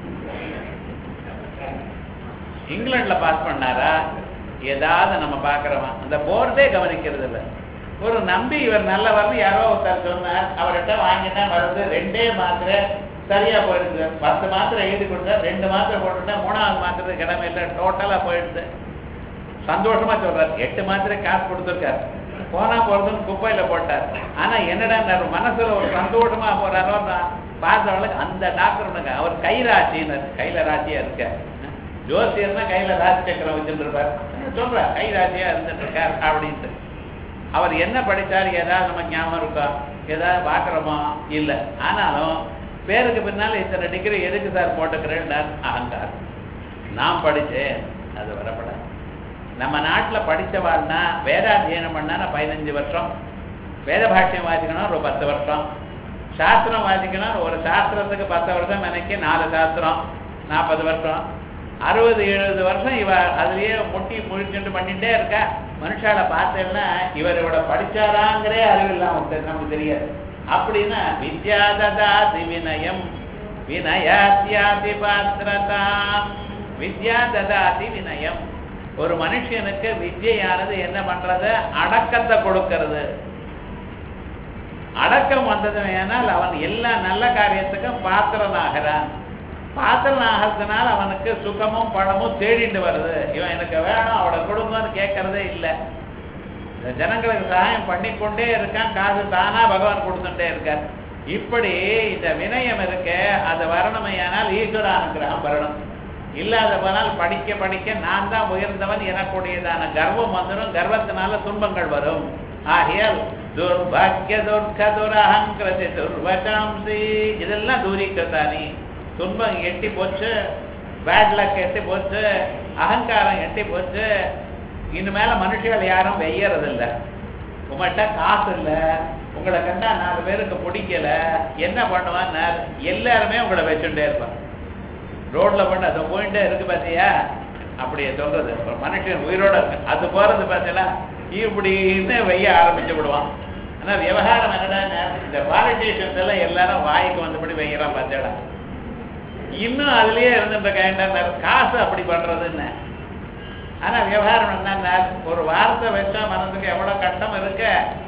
இங்கிலாந்துல பாஸ் பண்ணாரா ஏதாவது நம்ம பார்க்கிறோமா அந்த போர்டே கவனிக்கிறது இல்லை ஒரு நம்பி இவர் நல்லவர்னு யாரோ ஒருத்தர் சொன்னார் அவர்கிட்ட வாங்கிட்டா மருந்து ரெண்டே மாத்திரை சரியா போயிடுது பத்து மாத்திரை எழுதி கொடுத்தா ரெண்டு மாத்திரை போட்டுட்டா மூணாவது மாத்திரை கிடமை இல்லை டோட்டலா போயிடுது சந்தோஷமா சொல்றாரு எட்டு மாத்திரை காசு கொடுத்துருக்காரு போனா போறதுன்னு குப்பையில போட்டார் ஆனா என்னடா மனசுல ஒரு சந்தோஷமா போறாரோ பார்த்தவளுக்கு அந்த டாக்டர் அவர் கை ராசின்னு கையில ராசியா இருக்க ஜோசியர்னா கையில ராசி சக்கரம் வச்சுட்டு இருப்பார் சொல்ற கை ராசியா இருந்துட்டு இருக்கார் அப்படின்ட்டு அவர் என்ன படிச்சார் ஏதாவது நம்ம ஞாபகம் இருக்கா ஏதாவது பார்க்குறோமா இல்லை ஆனாலும் பேருக்கு பின்னால இத்தனை டிகிரி எதுக்கு சார் போட்டுக்கிறேன் அகங்காரம் நான் படித்தேன் அது வரப்படாது நம்ம நாட்டில் படித்தவாள்னா வேதாத்தியனம் பண்ணா பதினஞ்சு வருஷம் வேத பாஷ்யம் வாசிக்கணும் ஒரு பத்து வருஷம் சாஸ்திரம் வாசிக்கணும் ஒரு சாஸ்திரத்துக்கு பத்து வருஷம் எனக்கு நாலு சாஸ்திரம் நாற்பது வருஷம் அறுபது எழுபது வருஷம் இவ அதுலயே முட்டி முழிச்சுட்டு பண்ணிட்டே இருக்கா மனுஷால பார்த்தேன்னா இவர் இவட படிச்சாராங்கிறே அறிவு இல்லாம நமக்கு தெரியாது அப்படின்னா வித்யாததாதி வினயம் வினயாத்யாதி பாத்திரதா வித்யா ததாதி வினயம் ஒரு மனுஷனுக்கு வித்யானது என்ன பண்றது அடக்கத்தை கொடுக்கிறது அடக்கம் வந்தது ஏனால் அவன் எல்லா நல்ல காரியத்துக்கும் பாத்திரனாகிறான் பாத்திரம் ஆகிறதுனால அவனுக்கு சுகமும் பழமும் தேடிட்டு வருது இவன் எனக்கு வேணும் அவளை கொடுங்கன்னு கேட்கறதே இல்லை இந்த ஜனங்களுக்கு சகாயம் பண்ணிக்கொண்டே இருக்கான் காசு தானா பகவான் கொடுத்துட்டே இருக்கார் இப்படி இந்த வினயம் இருக்க அது வரணுமையானால் ஈஸ்வர அனுகிரகம் வரணும் இல்லாத போனால் படிக்க படிக்க நான் தான் உயர்ந்தவன் எனக்கூடியதான கர்வம் வந்துடும் கர்வத்தினால துன்பங்கள் வரும் ஆகையால் துர்பாக்கிய துர்க துரஹங்கிருதி துர்வகாம்சி இதெல்லாம் தூரிக்கத்தானி துன்பம் எட்டி போச்சு பேட் லக் எட்டி போச்சு அகங்காரம் எட்டி போச்சு இனிமேல மனுஷர்கள் யாரும் வெய்யறதில்ல உங்கள்கிட்ட காசு இல்லை உங்களை கண்டா நாலு பேருக்கு பிடிக்கல என்ன பண்ணுவான் எல்லாருமே உங்களை வச்சுட்டே இருப்பான் ரோட்ல பண்ண அது போயிட்டே இருக்கு பாத்தியா அப்படியே சொல்றது ஒரு மனுஷன் உயிரோட இருக்கு அது போறது பார்த்தீங்களா இப்படின்னு வெய்ய ஆரம்பிச்சு விடுவான் ஆனா விவகாரம் என்னடா இந்த பாலிட்டிஷியன்ஸ் எல்லாம் எல்லாரும் வாய்க்கு வந்தபடி வெய்யறான் பார்த்தேடா இன்னும் அதுலயே இருந்துட்டு கேட்டார் காசு அப்படி பண்றதுன்னு ஆனா விவகாரம் என்னன்னா ஒரு வார்த்தை வச்சா மனசுக்கு எவ்வளவு கஷ்டம் இருக்க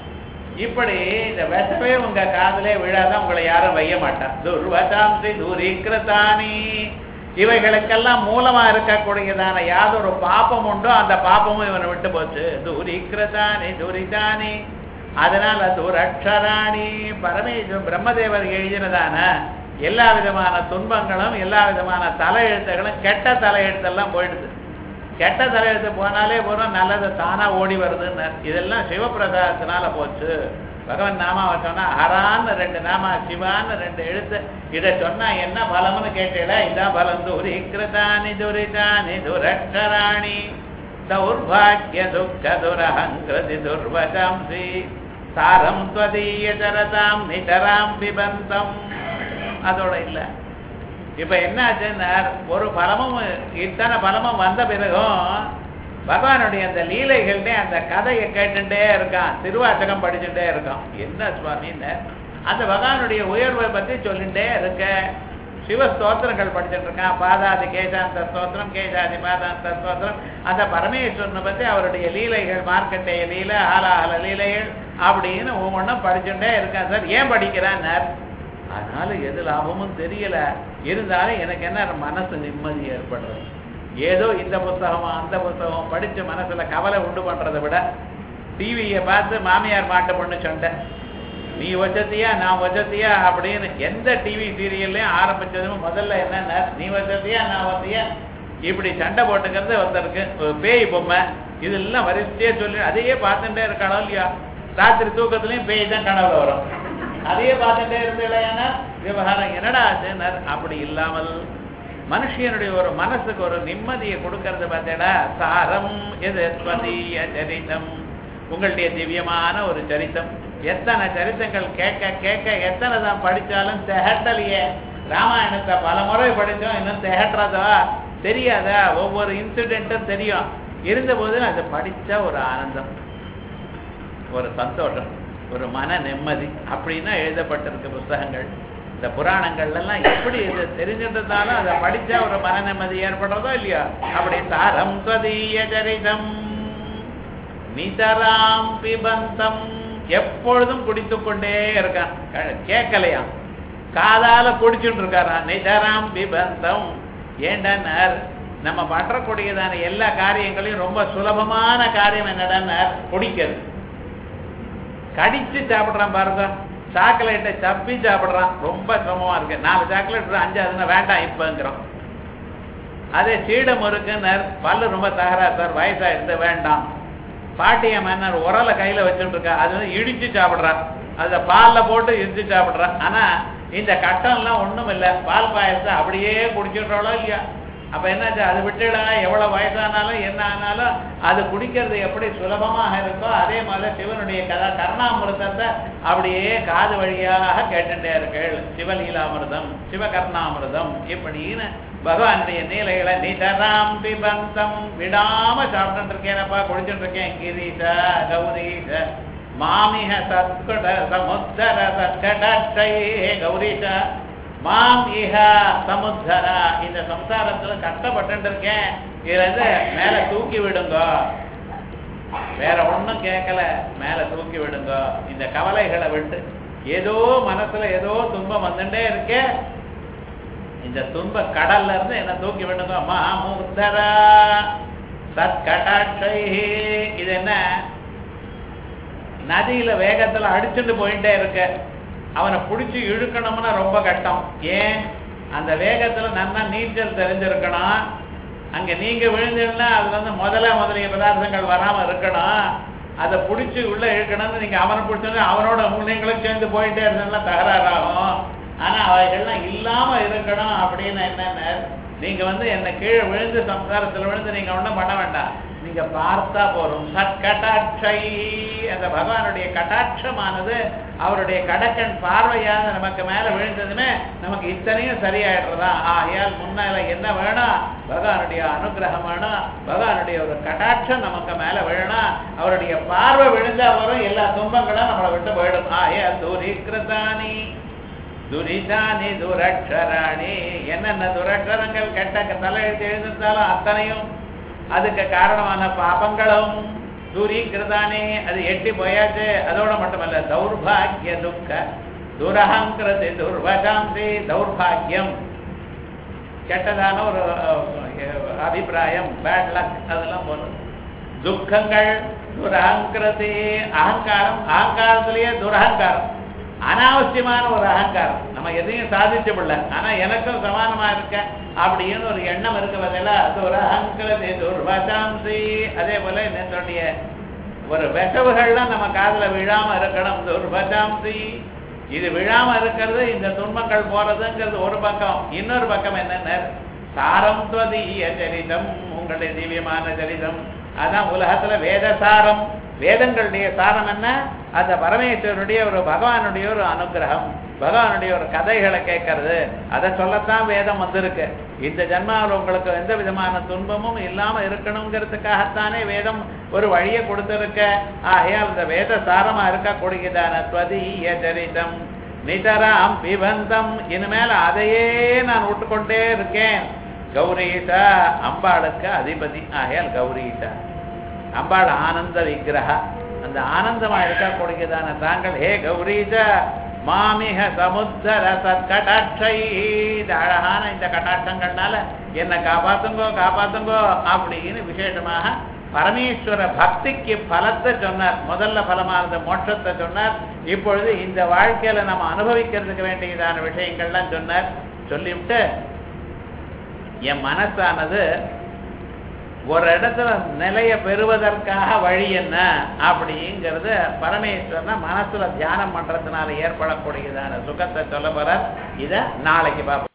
இப்படி இந்த விஷமே உங்க காதலே விழாதான் உங்களை யாரும் வைய மாட்டான் துர்வசாம்சி தூரீக்கிரதானி இவைகளுக்கெல்லாம் மூலமா இருக்கக்கூடியதான யாதொரு பாப்பம் உண்டோ அந்த பாப்பமும் இவனை விட்டு போச்சு தூரீக்கிரதானி துரிதானி அதனால துரக்ஷராணி பரமேஸ்வரன் பிரம்மதேவர் எழுதினதான எல்லா விதமான துன்பங்களும் எல்லா விதமான தலையெழுத்துகளும் கெட்ட தலையெழுத்தெல்லாம் போயிடுது கெட்ட தலையெழுத்து போனாலே போதும் நல்லது தானா ஓடி வருதுன்னு இதெல்லாம் சிவபிரசாதத்தினால போச்சு பகவான் நாமாவை சொன்னா ஹரான்னு ரெண்டு நாமா சிவான்னு ரெண்டு எழுத்து இதை சொன்னா என்ன பலம்னு கேட்டீங்களா இதான் பலம் துரிக்கிருதானி துரிதானி துரக்ஷராணி தௌர்பாகிய துக்க துரஹங்கிருதி துர்வசாம்சி சாரம் துவதீய சரதாம் நிதராம் பிபந்தம் அதோட இல்லை இப்ப என்ன ஆச்சுன்னா ஒரு பலமும் இத்தனை பலமும் வந்த பிறகும் பகவானுடைய அந்த லீலைகள்னே அந்த கதையை கேட்டுட்டே இருக்கான் திருவாசகம் படிச்சுட்டே இருக்கான் என்ன சுவாமின்னு அந்த பகவானுடைய உயர்வை பத்தி சொல்லிட்டே இருக்க சிவ ஸ்தோத்திரங்கள் படிச்சுட்டு இருக்கான் பாதாதி கேசாந்த ஸ்தோத்திரம் கேசாதி பாதாந்த ஸ்தோத்திரம் அந்த பரமேஸ்வரனை பத்தி அவருடைய லீலைகள் மார்க்கெட்டைய லீலை ஆலாஹல லீலைகள் அப்படின்னு ஒவ்வொன்றும் படிச்சுட்டே இருக்கான் சார் ஏன் படிக்கிறான் அதனால எது லாபமும் தெரியல இருந்தாலும் எனக்கு என்ன மனசு நிம்மதி ஏற்படுறது ஏதோ இந்த புத்தகம் அந்த புத்தகம் படிச்ச மனசுல கவலை உண்டு பண்றதை விட டிவியை பார்த்து மாமியார் மாட்ட பொண்ணு சொன்ன நீ வச்சத்தியா நான் வச்சத்தியா அப்படின்னு எந்த டிவி சீரியல்லையும் ஆரம்பிச்சதும் முதல்ல என்னன்னா நீ வச்சத்தியா நான் வச்சத்தியா இப்படி சண்டை போட்டுக்கிறது ஒருத்தருக்கு ஒரு பேய் பொம்மை இதெல்லாம் வரிசையே சொல்லி அதையே பார்த்துட்டே இருக்காளோ இல்லையா ராத்திரி தூக்கத்துலயும் பேய் தான் கனவுல வரும் அதையே பார்த்துட்டே இருந்தீங்களா விவகாரம் என்னடா ஆச்சுனர் அப்படி இல்லாமல் மனுஷனுடைய ஒரு மனசுக்கு ஒரு நிம்மதியை கொடுக்கறது பார்த்தேடா சாரம் எது ஸ்வதீய சரிதம் உங்களுடைய திவ்யமான ஒரு சரித்தம் எத்தனை சரித்தங்கள் கேட்க கேட்க எத்தனை தான் படிச்சாலும் திகட்டலையே ராமாயணத்தை பல முறை படித்தோம் இன்னும் திகட்டுறதா தெரியாதா ஒவ்வொரு இன்சிடென்ட்டும் தெரியும் இருந்தபோது அது படிச்சா ஒரு ஆனந்தம் ஒரு சந்தோஷம் ஒரு மன நிம்மதி அப்படின்னா எழுதப்பட்டிருக்க புஸ்தகங்கள் இந்த புராணங்கள்லாம் எப்படி இது தெரிஞ்சிருந்தாலும் அதை படிச்சா ஒரு மன நிம்மதி ஏற்படுறதோ இல்லையா அப்படி சாரம் ஸ்வதீய சரிதம் நிதராம் பிபந்தம் எப்பொழுதும் குடித்து கொண்டே இருக்கான் கேட்கலையாம் காதால குடிச்சுட்டு இருக்காராம் நிதராம் பிபந்தம் ஏண்டன்னார் நம்ம பற்றக்கூடியதான எல்லா காரியங்களையும் ரொம்ப சுலபமான காரியம் என்னடான்னார் குடிக்கிறது கடிச்சு சாப்பிடுறான் பாருங்க சாக்லேட்டை சப்பி சாப்பிடுறான் ரொம்ப சிரமமா இருக்கு நாலு சாக்லேட் அஞ்சாவதுன்னா வேண்டாம் இப்பங்கிறோம் அதே சீட முறுக்குனர் பல்லு ரொம்ப தகரா சார் வயசா இருந்து வேண்டாம் பாட்டிய மன்னர் உரலை கையில வச்சுட்டு இருக்கா அது வந்து இடிச்சு சாப்பிடுறான் அத பால்ல போட்டு இடிச்சு சாப்பிடுறான் ஆனா இந்த கட்டம்லாம் ஒண்ணும் இல்ல பால் பாயசத்தை அப்படியே குடிச்சிடுறாளோ இல்லையா அப்ப என்னாச்சு அது விட்டுடா எவ்வளவு வயசானாலும் என்ன ஆனாலும் அது குடிக்கிறது எப்படி சுலபமாக இருக்கோ அதே மாதிரி சிவனுடைய கதா கர்ணாமிர்தத்தை அப்படியே காது வழியாக கேட்டுட்டே இருக்கள் சிவலீலாமிர்தம் சிவகர்ணாமிர்தம் இப்படின்னு பகவானுடைய நீலைகளை நிதராம் பிபந்தம் விடாம சாப்பிட்டு இருக்கேனப்பா குடிச்சுட்டு இருக்கேன் கிரீஷ கௌரீஷ மாமிக சத்கட சமுத்தர சத்கடை கௌரீஷ மாம் இஹ சமுத்தரா இந்த சம்சாரத்துல கஷ்டப்பட்டு இருக்கேன் இதுல இருந்து மேல தூக்கி விடுங்க வேற ஒண்ணும் கேட்கல மேல தூக்கி விடுங்க இந்த கவலைகளை விட்டு ஏதோ மனசுல ஏதோ துன்பம் வந்துட்டே இருக்கே இந்த துன்ப கடல்ல இருந்து என்ன தூக்கி விடுங்க மாமுத்தரா சத்கடாட்சை இது என்ன நதியில வேகத்துல அடிச்சுட்டு போயிட்டே இருக்க அவனை பிடிச்சி இழுக்கணும்னா ரொம்ப கஷ்டம் ஏன் அந்த வேகத்துல நல்லா நீச்சல் தெரிஞ்சிருக்கணும் அங்க நீங்க விழுந்தீங்கன்னா அதுல இருந்து முதல்ல முதலிய பதார்த்தங்கள் வராம இருக்கணும் அதை பிடிச்சி உள்ள இழுக்கணும்னு நீங்க அவனை பிடிச்சோன்னா அவனோட நீங்களும் சேர்ந்து போயிட்டே இருந்தீங்கன்னா தகராறாகும் ஆனா அவைகள்லாம் இல்லாம இருக்கணும் அப்படின்னு என்னென்ன நீங்க வந்து என்ன கீழே விழுந்து சம்சாரத்துல விழுந்து நீங்க ஒண்ணும் பண்ண வேண்டாம் நீங்க பார்த்தா போறோம் சத்கடாட்சை அந்த பகவானுடைய கட்டாட்சமானது அவருடைய கடக்கன் பார்வையாக நமக்கு மேல விழுந்ததுமே நமக்கு இத்தனையும் சரியாயிடுறதா ஆகையால் முன்னால என்ன வேணும் பகவானுடைய அனுகிரகம் வேணும் பகவானுடைய ஒரு கட்டாட்சம் நமக்கு மேல விழணும் அவருடைய பார்வை விழுந்தா வரும் எல்லா துன்பங்களும் நம்மளை விட்டு போயிடும் ஆகையால் தூரிகிருதானி துரிதானி துரக்ஷராணி என்னென்ன துரக்ஷரங்கள் கெட்ட தலையெழுத்து எழுந்திருந்தாலும் அத்தனையும் அதுக்கு காரணமான பாபங்களும் தூரீகிருதானே அது எட்டி போயாச்சு அதோட மட்டுமல்ல தௌர்பாகிய துக்க துரஹங்கிருதி துர்வசாந்தி தௌர்பாகியம் கெட்டதான ஒரு அஹ், அபிப்பிராயம் பேட் லக் அதெல்லாம் போதும் துக்கங்கள் துரஹங்கிருதி அகங்காரம் அகங்காரத்திலேயே துரகங்காரம் அனாவசியமான ஒரு அகங்காரம் நம்ம எதையும் சாதிச்சு விடல ஆனா எனக்கும் சமானமா இருக்க அப்படின்னு ஒரு எண்ணம் இருக்க பதிலா துரஹங்கிருதி துர்வசாந்தி அதே போல என்னுடைய ஒரு வெசவுகள்லாம் நம்ம காதுல விழாம இருக்கணும் துர்வசாந்தி இது விழாம இருக்கிறது இந்த துன்பங்கள் போறதுங்கிறது ஒரு பக்கம் இன்னொரு பக்கம் என்னென்ன சாரம் துவதீய சரிதம் உங்களுடைய திவ்யமான சரிதம் அதான் உலகத்துல வேத சாரம் வேதங்களுடைய சாரம் என்ன அந்த பரமேஸ்வரனுடைய ஒரு பகவானுடைய ஒரு அனுகிரகம் பகவானுடைய ஒரு கதைகளை கேட்கறது அதை சொல்லத்தான் வேதம் வந்திருக்கு இந்த ஜன்மாவில் உங்களுக்கு எந்த விதமான துன்பமும் இல்லாம இருக்கணுங்கிறதுக்காகத்தானே வேதம் ஒரு வழியை கொடுத்திருக்க ஆகையால் இந்த வேத சாரமா இருக்கக்கூடியதான துவதீய சரிதம் நிதராம் பிபந்தம் இனிமேல் அதையே நான் விட்டுக்கொண்டே இருக்கேன் கௌரீஷா அம்பாளுக்கு அதிபதி ஆகையால் கௌரீஷா அம்பாள் ஆனந்த விக்கிரகா அந்த ஆனந்தமா இருக்கக்கூடியதான தாங்கள் ஹே கௌரீஷா மாமிக சமுத்தர சத்கடாட்சை இந்த அழகான இந்த கட்டாட்சங்கள்னால என்னை காப்பாத்துங்கோ காப்பாத்துங்கோ அப்படின்னு விசேஷமாக பரமேஸ்வர பக்திக்கு பலத்தை சொன்னார் முதல்ல பலமானது மோட்சத்தை சொன்னார் இப்பொழுது இந்த வாழ்க்கையில நம்ம அனுபவிக்கிறதுக்கு வேண்டியதான விஷயங்கள்லாம் சொன்னார் சொல்லிவிட்டு என் மனசானது ஒரு இடத்துல நிலைய பெறுவதற்காக வழி என்ன அப்படிங்கிறத பரமேஸ்வரனை மனசுல தியானம் பண்றதுனால ஏற்படக்கூடியதான சுகத்தை சொல்ல போறார் இத நாளைக்கு பார்ப்போம்